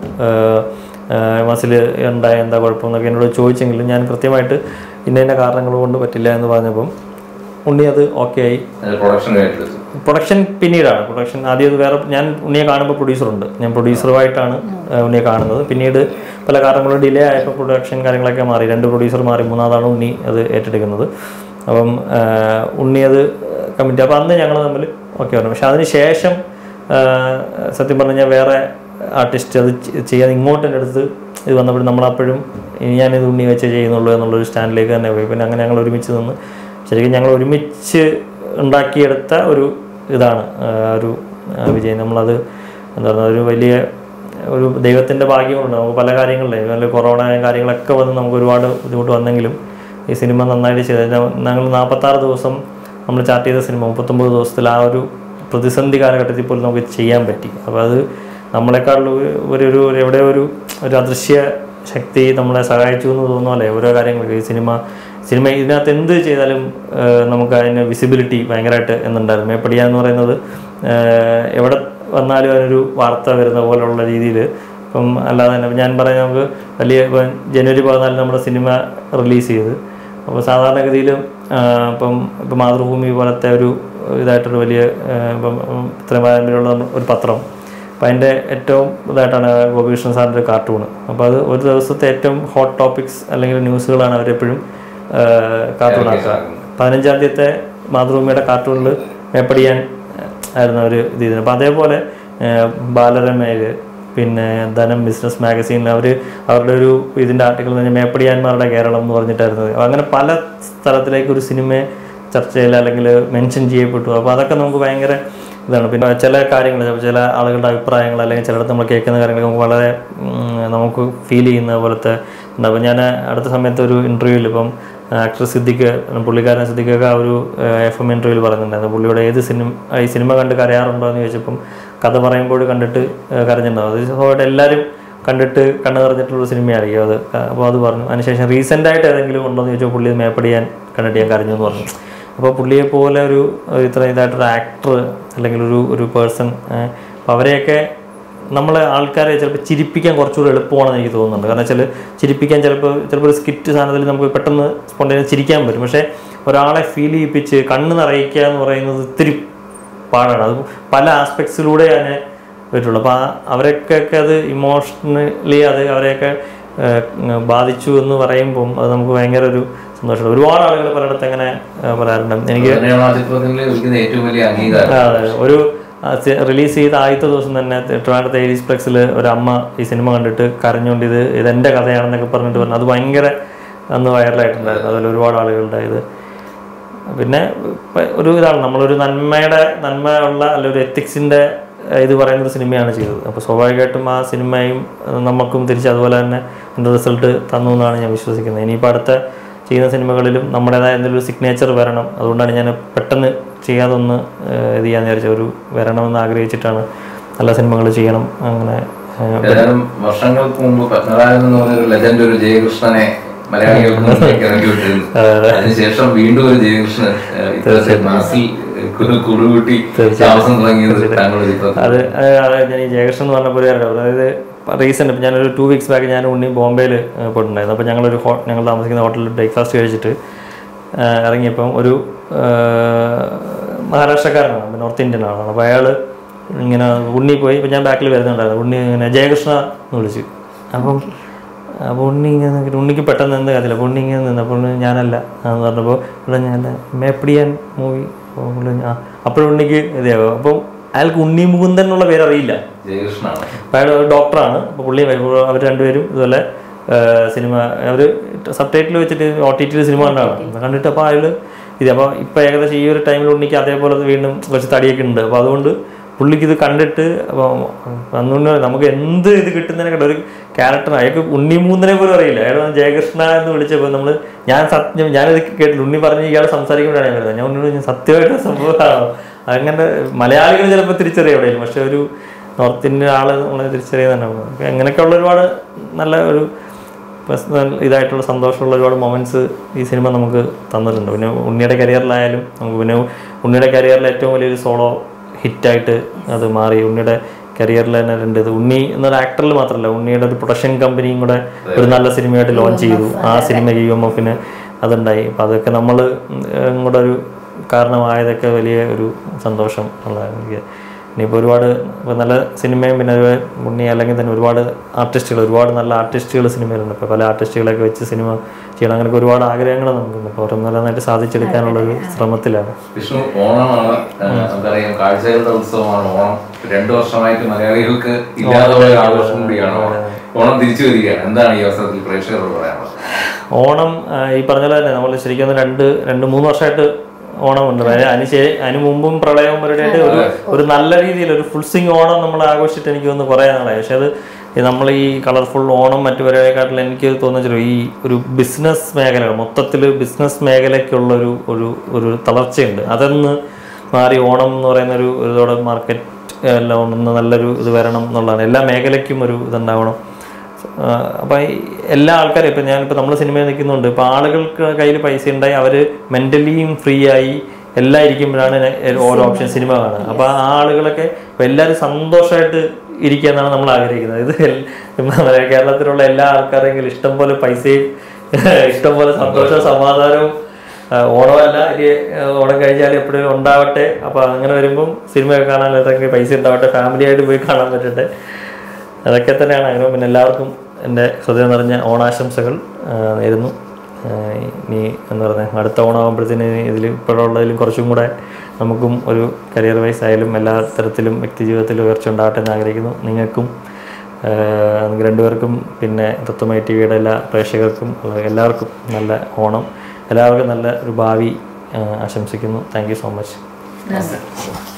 മസിൽ ഉണ്ടായ എന്താ കുഴപ്പമെന്നൊക്കെ എന്നോട് ചോദിച്ചെങ്കിലും ഞാൻ കൃത്യമായിട്ട് ഇന്ന ഇന്ന കാരണങ്ങൾ കൊണ്ട് പറ്റില്ല എന്ന് പറഞ്ഞപ്പം ഉണ്ണി അത് ഓക്കെ ആയി പ്രൊഡക്ഷൻ ഏറ്റെടുത്തു പ്രൊഡക്ഷൻ പിന്നീടാണ് പ്രൊഡക്ഷൻ ആദ്യം അത് വേറെ ഞാൻ ഉണ്ണിയെ കാണുമ്പോൾ പ്രൊഡ്യൂസറുണ്ട് ഞാൻ പ്രൊഡ്യൂസറുമായിട്ടാണ് ഏഹ്, ഉണ്ണിയെ കാണുന്നത് പിന്നീട് പല കാരണങ്ങളും ഡിലേ ആയപ്പോൾ പ്രൊഡക്ഷൻ കാര്യങ്ങളൊക്കെ മാറി രണ്ട് പ്രൊഡ്യൂസർ മാറി മൂന്നാമതാണ് ഉണ്ണി അത് ഏറ്റെടുക്കുന്നത് അപ്പം ഏഹ്, ഉണ്ണി അത് കമ്മിറ്റി അപ്പോൾ അന്ന് ഞങ്ങൾ തമ്മിൽ ഓക്കെ പറഞ്ഞു പക്ഷെ അതിന് ശേഷം ഏഹ്, സത്യം പറഞ്ഞാൽ വേറെ ആർട്ടിസ്റ്റ് അത് ചെ- ചെയ്യാൻ ഇങ്ങോട്ട് എൻ്റെ അടുത്ത് ഇത് വന്നപ്പോൾ നമ്മളപ്പോഴും ഇനി ഞാനിത് ഉണ്ണി വെച്ചേ ചെയ്യുന്നുള്ളൂ എന്നുള്ളൊരു സ്റ്റാൻഡിലേക്ക് തന്നെ പോയി പിന്നെ അങ്ങനെ ഞങ്ങൾ ഒരുമിച്ച് നിന്ന് ശരിക്കും ഞങ്ങൾ ഒരുമിച്ച് ഉണ്ടാക്കിയെടുത്ത ഒരു ഇതാണ് ആ, ഒരു ആ, വിജയം നമ്മളത് എന്താ പറയുക ഒരു വലിയ ഒരു ദൈവത്തിൻ്റെ ഭാഗ്യമുണ്ട് നമുക്ക് പല കാര്യങ്ങളിലെ നല്ല കൊറോണ കാര്യങ്ങളൊക്കെ വന്ന് നമുക്ക് ഒരുപാട് ബുദ്ധിമുട്ട് വന്നെങ്കിലും ഈ സിനിമ നന്നായിട്ട് ചെയ്ത് ഞങ്ങൾ നാൽപ്പത്താറ് ദിവസം നമ്മൾ ചാർട്ട് ചെയ്ത സിനിമ മുപ്പത്തൊമ്പത് ദിവസത്തിൽ ആ ഒരു പ്രതിസന്ധി കാലഘട്ടത്തിൽ പോലും നമുക്ക് ചെയ്യാൻ പറ്റി അപ്പോൾ അത് നമ്മളെക്കാളും ഒരു ഒരു എവിടെ ഒരു ഒരു അദൃശ്യ ശക്തി നമ്മളെ സഹായിച്ചു എന്ന് തോന്നുന്ന പോലെ ഓരോ കാര്യങ്ങൾ ഈ സിനിമ സിനിമ ഇതിനകത്ത് എന്ത് ചെയ്താലും ആ, നമുക്ക് അതിന് വിസിബിലിറ്റി ഭയങ്കരമായിട്ട് എന്നുണ്ടായിരുന്നു മേപ്പടിയ എന്ന് പറയുന്നത് ആ, എവിടെ വന്നാലും അതിനൊരു വാർത്ത വരുന്ന പോലുള്ള രീതിയിൽ ഇപ്പം അല്ലാതെ തന്നെ ഞാൻ പറയാം നമുക്ക് വലിയ ഇപ്പം ജനുവരി പതിനാലിന് നമ്മുടെ സിനിമ റിലീസ് ചെയ്ത് അപ്പോൾ സാധാരണഗതിയിൽ ഇപ്പം ഇപ്പം മാതൃഭൂമി പോലത്തെ ഒരു ഇതായിട്ടൊരു വലിയ ആ, ഇപ്പം ഉം, ഇത്രയും പാരമ്പര്യമുള്ള നമ്മ- ഒരു പത്രം അപ്പം അതിൻ്റെ ഏറ്റവും ഇതായിട്ടാണ് ഗോപികൃഷ്ണൻ സാറിൻ്റെ ഒരു കാർട്ടൂൺ അപ്പോൾ അത് ഒരു ദിവസത്തെ ഏറ്റവും ഹോട്ട് ടോപ്പിക്സ് അല്ലെങ്കിൽ ന്യൂസുകളാണ് അവരെപ്പോഴും കാർട്ടൂൺ ആക്കുക പതിനഞ്ചാം തീയതിത്തെ മാതൃഭൂമിയുടെ കാർട്ടൂണിൽ മേപ്പടിയാൻ ആയിരുന്നു അവർ ഇത് ചെയ്തത് അപ്പോൾ അതേപോലെ ബാലരമയില് പിന്നെ ധനം ബിസിനസ് മാഗസീനിൽ അവർ അവരുടെ ഒരു ഇതിൻ്റെ ആർട്ടിക്കിൾ എന്ന് പറഞ്ഞാൽ മേപ്പടിയാന്മാരുടെ കേരളം എന്ന് പറഞ്ഞിട്ടായിരുന്നു അപ്പോൾ അങ്ങനെ പല സ്ഥലത്തിലേക്ക് ഒരു സിനിമയെ ചർച്ചയിൽ അല്ലെങ്കിൽ മെൻഷൻ ചെയ്യപ്പെട്ടു അപ്പോൾ അതൊക്കെ നമുക്ക് ഭയങ്കര ഇതാണ് പിന്നെ ചില കാര്യങ്ങൾ ചില ആളുകളുടെ അഭിപ്രായങ്ങൾ അല്ലെങ്കിൽ ചിലയിടത്ത് നമ്മൾ കേൾക്കുന്ന കാര്യങ്ങൾ നമുക്ക് വളരെ ഉം, നമുക്ക് ഫീൽ ചെയ്യുന്ന പോലത്തെ ഉണ്ട് അപ്പോൾ ഞാൻ അടുത്ത സമയത്ത് ഒരു ഇൻ്റർവ്യൂവിൽ ഇപ്പം ആക്ടർ സിദ്ദിഖ് പുള്ളിക്കാരൻ സിദ്ദിഖൊക്കെ ആ ഒരു എഫ് എം ഇൻ്റർവ്യൂവിൽ പറയുന്നുണ്ടായിരുന്നു പുള്ളിയുടെ ഏത് സിനിമ ഈ സിനിമ കണ്ട് കരയാറുണ്ടോ എന്ന് ചോദിച്ചപ്പം കഥ പറയുമ്പോൾ കണ്ടിട്ട് ഏഹ് കരഞ്ഞിട്ടുണ്ടാവും അത് സ്വാഭാവികമായിട്ട് എല്ലാവരും കണ്ടിട്ട് കണ്ണു നിറഞ്ഞിട്ടുള്ള സിനിമയായിരിക്കും അത് അപ്പോൾ അത് പറഞ്ഞു അതിനുശേഷം റീസെൻ്റ് ആയിട്ട് ഏതെങ്കിലും ഉണ്ടോ എന്ന് ചോദിച്ചാൽ പുള്ളി മേപ്പടിയാൻ കണ്ടിട്ട് ഞാൻ കരഞ്ഞു എന്ന് പറഞ്ഞു അപ്പോൾ പുള്ളിയെ പോലെ ഒരു ഒരു ഇത്ര ഇതായിട്ടൊരു ആക്ടർ അല്ലെങ്കിൽ ഒരു ഒരു പേഴ്സൺ അപ്പോൾ അവരെയൊക്കെ നമ്മളെ ആൾക്കാരെ ചിലപ്പോൾ ചിരിപ്പിക്കാൻ കുറച്ചുകൂടി എളുപ്പമാണെന്ന് എനിക്ക് തോന്നുന്നുണ്ട് കാരണം വെച്ചാൽ ചിരിപ്പിക്കാൻ ചിലപ്പോൾ ചിലപ്പോൾ ഒരു സ്കിറ്റ് സാധനത്തിൽ നമുക്ക് പെട്ടെന്ന് സ്പോണ്ടേനിയസ് ചിരിക്കാൻ പറ്റും പക്ഷേ ഒരാളെ ഫീൽ ചെയ്യിപ്പിച്ച് കണ്ണ് നിറയിക്കുക എന്ന് പറയുന്നത് ഇത്തിരി പാടാണ് അത് പല ആസ്പെക്ട്സിലൂടെ അതിനെ പറ്റുള്ളൂ അപ്പോൾ ആ അവരൊക്കെ അത് ഇമോഷണലി അത് അവരെയൊക്കെ ഏഹ്, ബാധിച്ചു എന്ന് പറയുമ്പം അത് നമുക്ക് ഭയങ്കര ഒരു സന്തോഷമാണ് ഒരുപാട് ആളുകൾ പലയിടത്ത് അങ്ങനെ ഏഹ്, പറയാറുണ്ട് എനിക്ക് തന്നെയാണ് ആ ചിത്രത്തിൽ ലഭിക്കുന്ന ഏറ്റവും വലിയ അംഗീകാരം ആ, അതെ. ഒരു റിലീസ് ചെയ്ത ആദ്യത്തെ ദിവസം തന്നെ ട്രിവാൻഡ്രത്തെ ഏരീസ് ഫ്ലെക്സിൽ ഒരു അമ്മ ഈ സിനിമ കണ്ടിട്ട് കരഞ്ഞുകൊണ്ട് ഇത് ഇതെൻ്റെ കഥയാണെന്നൊക്കെ പറഞ്ഞിട്ട് പറഞ്ഞു അത് ഭയങ്കര അന്ന് വൈറലായിട്ടുണ്ടായിരുന്നു അതിൽ ഒരുപാട് ആളുകളുടെ ഇത് പിന്നെ ഇപ്പൊ ഒരു ഇതാണ് നമ്മളൊരു നന്മയുടെ നന്മ ഉള്ള അല്ല ഒരു എത്തിക്സിൻ്റെ ഇത് പറയുന്ന ഒരു സിനിമയാണ് ചെയ്തത് അപ്പോൾ സ്വാഭാവികമായിട്ടും ആ സിനിമയും ഏഹ്, നമുക്കും തിരിച്ച് അതുപോലെ തന്നെ എൻ്റെ റിസൾട്ട് തന്നു എന്നാണ് ഞാൻ വിശ്വസിക്കുന്നത് ഇനിയിപ്പോൾ അടുത്ത ചെയ്യുന്ന സിനിമകളിലും നമ്മുടേതായ എന്തെങ്കിലും ഒരു സിഗ്നേച്ചർ വരണം അതുകൊണ്ടാണ് ഞാൻ പെട്ടെന്ന് ചെയ്യാതെ ഒന്ന് ഏഹ്, ഇത് ചെയ്യാന്ന് വിചാരിച്ച ഒരു വരണമെന്ന് ആഗ്രഹിച്ചിട്ടാണ് നല്ല സിനിമകൾ ചെയ്യണം അങ്ങനെ ഏഹ്, ഏതാനും വർഷങ്ങൾക്ക് മുമ്പ് പത്മനാഭൻ എന്ന് പറഞ്ഞ ഒരു ലെജൻഡ് ഒരു ജയകൃഷ്ണനെ മലയാളികൾക്ക് മുന്നിലേക്ക് ഇറക്കി വിട്ടിരുന്നു അതിനുശേഷം വീണ്ടും ഒരു ജയകൃഷ്ണൻ ഏഹ്, ഇത്തരത്തിൽ മാസിൽ കുടു കുടുകൂട്ടി താമസം തുടങ്ങിയത് താങ്കളുടെ ചിത്രത്തിൽ അത് അത് അത് ഞാൻ ഈ ജയകൃഷ്ണൻ എന്ന് പറഞ്ഞ പോലെ അറിയാം അതായത് റീസെൻ്റ് ഇപ്പം ഞാനൊരു ടു വീക്സ് ബാക്ക് ഞാൻ ഉണ്ണി ബോംബെയിൽ പോയിട്ടുണ്ടായിരുന്നു അപ്പോൾ ഞങ്ങളൊരു ഹോ ഞങ്ങൾ താമസിക്കുന്ന ഹോട്ടലിൽ ബ്രേക്ക്ഫാസ്റ്റ് കഴിച്ചിട്ട് ആ, ഇറങ്ങിയപ്പം ഒരു ആ, മഹാരാഷ്ട്രക്കാരനാണ് നോർത്ത് ഇന്ത്യൻ ആളാണ് അപ്പോൾ അയാൾ ഇങ്ങനെ ഉണ്ണി പോയി ഇപ്പം ഞാൻ ബാക്കിൽ വരുന്നുണ്ടായിരുന്നു ഉണ്ണി ഇങ്ങനെ ജയകൃഷ്ണ എന്ന് വിളിച്ചു അപ്പം അപ്പോൾ ഉണ്ണി ഇങ്ങനെ നിന്നിട്ട് ഉണ്ണിക്ക് പെട്ടെന്ന് എന്ത് കാര്യമില്ല അപ്പോൾ ഉണ്ണി ഇങ്ങനെ നിന്നപ്പോൾ ഉണ്ണി ഞാനല്ല എന്ന് പറഞ്ഞപ്പോൾ ഇവിടെ ഞാൻ മേപ്പടിയാൻ മൂവി ആ അപ്പോഴും ഉണ്ണിക്ക് ഇതാകും അപ്പം അയാൾക്ക് ഉണ്ണി മുകുന്ദൻ എന്നുള്ള പേര് അറിയില്ല ജയകൃഷ്ണനാണ് അപ്പോൾ അയാൾ ഒരു ഡോക്ടറാണ് അപ്പോൾ പുള്ളി അവർ രണ്ടുപേരും ഇതുപോലെ ആ, സിനിമ അവർ സബ് ടൈറ്റിൽ വെച്ചിട്ട് ഒ ടി ടിയിൽ സിനിമ കണ്ടാണ് കണ്ടിട്ട് അപ്പോൾ അയാൾ ഇത് അപ്പോൾ ഇപ്പോൾ ഏകദേശം ഈ ഒരു ടൈമിൽ ഉണ്ണിക്ക് അതേപോലെ വീണ്ടും കുറച്ച് തടിയൊക്കെ ഉണ്ട് അപ്പോൾ അതുകൊണ്ട് പുള്ളിക്ക് ഇത് കണ്ടിട്ട് അപ്പോൾ അന്നുകൊണ്ട് നമുക്ക് എന്ത് ഇത് കിട്ടുന്നതിനെ കണ്ട ഒരു ക്യാരക്ടർ അയാൾക്ക് ഉണ്ണി മൂന്നിനെ പോലും അറിയില്ല അയാൾ വന്ന് ജയകൃഷ്ണ എന്ന് വിളിച്ചപ്പോൾ നമ്മൾ ഞാൻ സത്യം ഞാനിത് കേട്ടില്ല ഉണ്ണി പറഞ്ഞ് ഇയാൾ സംസാരിക്കുമ്പോഴാണ് ഞാൻ വരുന്നത് ഞാൻ ഉണ്ണിയോട് ഞാൻ സത്യമായിട്ട് സംഭവമാണോ അങ്ങനെ മലയാളികൾ ചിലപ്പോൾ തിരിച്ചറിയാം എവിടെയും പക്ഷെ ഒരു നോർത്ത് ഇന്ത്യൻ ആള് നമ്മളെ തിരിച്ചറിയുന്നുണ്ടാവും അപ്പോൾ അങ്ങനെയൊക്കെയുള്ള ഒരുപാട് നല്ല ഒരു പേഴ്സണൽ ഇതായിട്ടുള്ള സന്തോഷമുള്ള ഒരുപാട് മൊമെന്റ്സ് ഈ സിനിമ നമുക്ക് തന്നിട്ടുണ്ട് പിന്നെ ഉണ്ണിയുടെ കരിയറിലായാലും നമുക്ക് പിന്നെ ഉണ്ണിയുടെ കരിയറിലെ ഏറ്റവും വലിയൊരു സോളോ ഹിറ്റായിട്ട് അത് മാറി ഉണ്ണിയുടെ കരിയറിൽ തന്നെ രണ്ട് ഇത് ഉണ്ണി എന്നൊരു ആക്ടറിൽ മാത്രമല്ല ഉണ്ണിയുടെ ഒരു പ്രൊഡക്ഷൻ കമ്പനിയും കൂടെ ഒരു നല്ല സിനിമയായിട്ട് ലോഞ്ച് ചെയ്തു ആ സിനിമയ്ക്ക് യു എം എഫിന് അതുണ്ടായി അപ്പോൾ അതൊക്കെ നമ്മൾ കൂടെ ഒരു കാരണമായതൊക്കെ വലിയ ഒരു സന്തോഷം ഉള്ളതാണ് എനിക്ക് ഇനിയിപ്പോൾ ഒരുപാട് ഇപ്പോൾ നല്ല സിനിമയും പിന്നെ അതുപോലെ ഉണ്ണി അല്ലെങ്കിൽ തന്നെ ഒരുപാട് ആർട്ടിസ്റ്റുകൾ ഒരുപാട് നല്ല ആർട്ടിസ്റ്റുകൾ സിനിമയിലുണ്ട് ഇപ്പോൾ പല ആർട്ടിസ്റ്റുകളൊക്കെ വെച്ച് സിനിമ ചെയ്യണം അങ്ങനെയൊക്കെ ഒരുപാട് ആഗ്രഹങ്ങൾ നമുക്കുണ്ട് അപ്പോൾ ഓരോന്നോരോന്നായിട്ട് സാധിച്ചെടുക്കാനുള്ള ഒരു ശ്രമത്തിലാണ് വിഷ്ണു ഓണമാണ് ഏഹ് നമുക്കറിയാം കാഴ്ചകളുടെ ഉത്സവമാണ് ഓണം രണ്ടു വർഷമായിട്ട് മലയാളികൾക്ക് ഇല്ലാതെ പോയ ആഘോഷം കൂടിയാണ് ഓണം ഓണം തിരിച്ചു വരികയാണ് എന്താണ് ഈ അവസരത്തിൽ പ്രേക്ഷകരോട് പറയാനുള്ളത് ഓണം ആ, ഈ പറഞ്ഞ പോലെ തന്നെ നമ്മൾ ശരിക്കും ഒന്ന് രണ്ട് രണ്ട് മൂന്ന് വർഷമായിട്ട് ഓണമുണ്ട് അതായത് അതിന് ശേ അതിന് മുമ്പും പ്രളയവും അവരുടെയായിട്ട് ഒരു ഒരു നല്ല രീതിയിൽ ഒരു ഫുൾ സിങ് ഓണം നമ്മൾ ആഘോഷിച്ചിട്ട് എനിക്ക് തോന്നുന്നു കുറേ നാളായി പക്ഷെ അത് ഈ നമ്മൾ ഈ കളർഫുൾ ഓണം മറ്റു പലരെക്കാട്ടിലും എനിക്ക് തോന്നുന്നു ഈ ഒരു ബിസിനസ് മേഖല മൊത്തത്തിൽ ബിസിനസ് മേഖലയ്ക്കുള്ള ഒരു ഒരു ഒരു തളർച്ചയുണ്ട് അതൊന്ന് മാറി ഓണം എന്ന് പറയുന്ന ഒരു ഇതോടെ മാർക്കറ്റ് എല്ലാം ഒന്ന് നല്ലൊരു ഇത് വരണം എന്നുള്ളതാണ് എല്ലാ മേഖലയ്ക്കും ഒരു ഇതുണ്ടാവണം അപ്പം എല്ലാ ആൾക്കാരും ഇപ്പം ഞാനിപ്പോൾ നമ്മൾ സിനിമയിൽ നിൽക്കുന്നുണ്ട് ഇപ്പോൾ ആളുകൾക്ക് കയ്യിൽ പൈസ ഉണ്ടായി അവർ മെൻ്റലിയും ഫ്രീ ആയി എല്ലാം ഇരിക്കുമ്പോഴാണ് ഞാൻ ഓരോ ഓപ്ഷൻ സിനിമ കാണുക അപ്പോൾ ആ ആളുകളൊക്കെ ഇപ്പം എല്ലാവരും സന്തോഷമായിട്ട് ഇരിക്കുക എന്നാണ് നമ്മൾ ആഗ്രഹിക്കുന്നത് ഇത് എൽ- നമ്മുടെ കേരളത്തിലുള്ള എല്ലാ ആൾക്കാരെങ്കിലും ഇഷ്ടം പോലെ പൈസയും ഇഷ്ടം പോലെ സന്തോഷവും സമാധാനവും ആ, ഓണമല്ല ഇനി ആ, ഓണം കഴിഞ്ഞാൽ എപ്പോഴും ഉണ്ടാവട്ടെ അപ്പോൾ അങ്ങനെ വരുമ്പം സിനിമയൊക്കെ കാണാൻ എന്തെങ്കിലും പൈസ ഉണ്ടാവട്ടെ ഫാമിലി ആയിട്ട് പോയി കാണാൻ പറ്റട്ടെ അതൊക്കെ തന്നെയാണ് അങ്ങനെ പിന്നെ എല്ലാവർക്കും എൻ്റെ ഹൃദയം നിറഞ്ഞ ഓണാശംസകൾ ആ, നേരുന്നു ആ, ഇനി എന്താ പറയുക അടുത്ത ഓണമാകുമ്പോഴത്തേന് ഇതിൽ ഇപ്പോഴുള്ളതിലും കുറച്ചും കൂടെ നമുക്കും ഒരു കരിയർ വൈസ് ആയാലും എല്ലാ തരത്തിലും വ്യക്തി ജീവിതത്തിലും ഉയർച്ച ഉണ്ടാവട്ടെ എന്ന് ആഗ്രഹിക്കുന്നു നിങ്ങൾക്കും ആഹ് നിങ്ങൾക്ക് രണ്ടുപേർക്കും പിന്നെ തത്വമൈ ടി വിയുടെ എല്ലാ പ്രേക്ഷകർക്കും ഉള്ള എല്ലാവർക്കും നല്ല ഓണം എല്ലാവർക്കും നല്ല ഒരു ഭാവി ആഹ് ആശംസിക്കുന്നു താങ്ക് യു സോ മച്ച് നന്ദി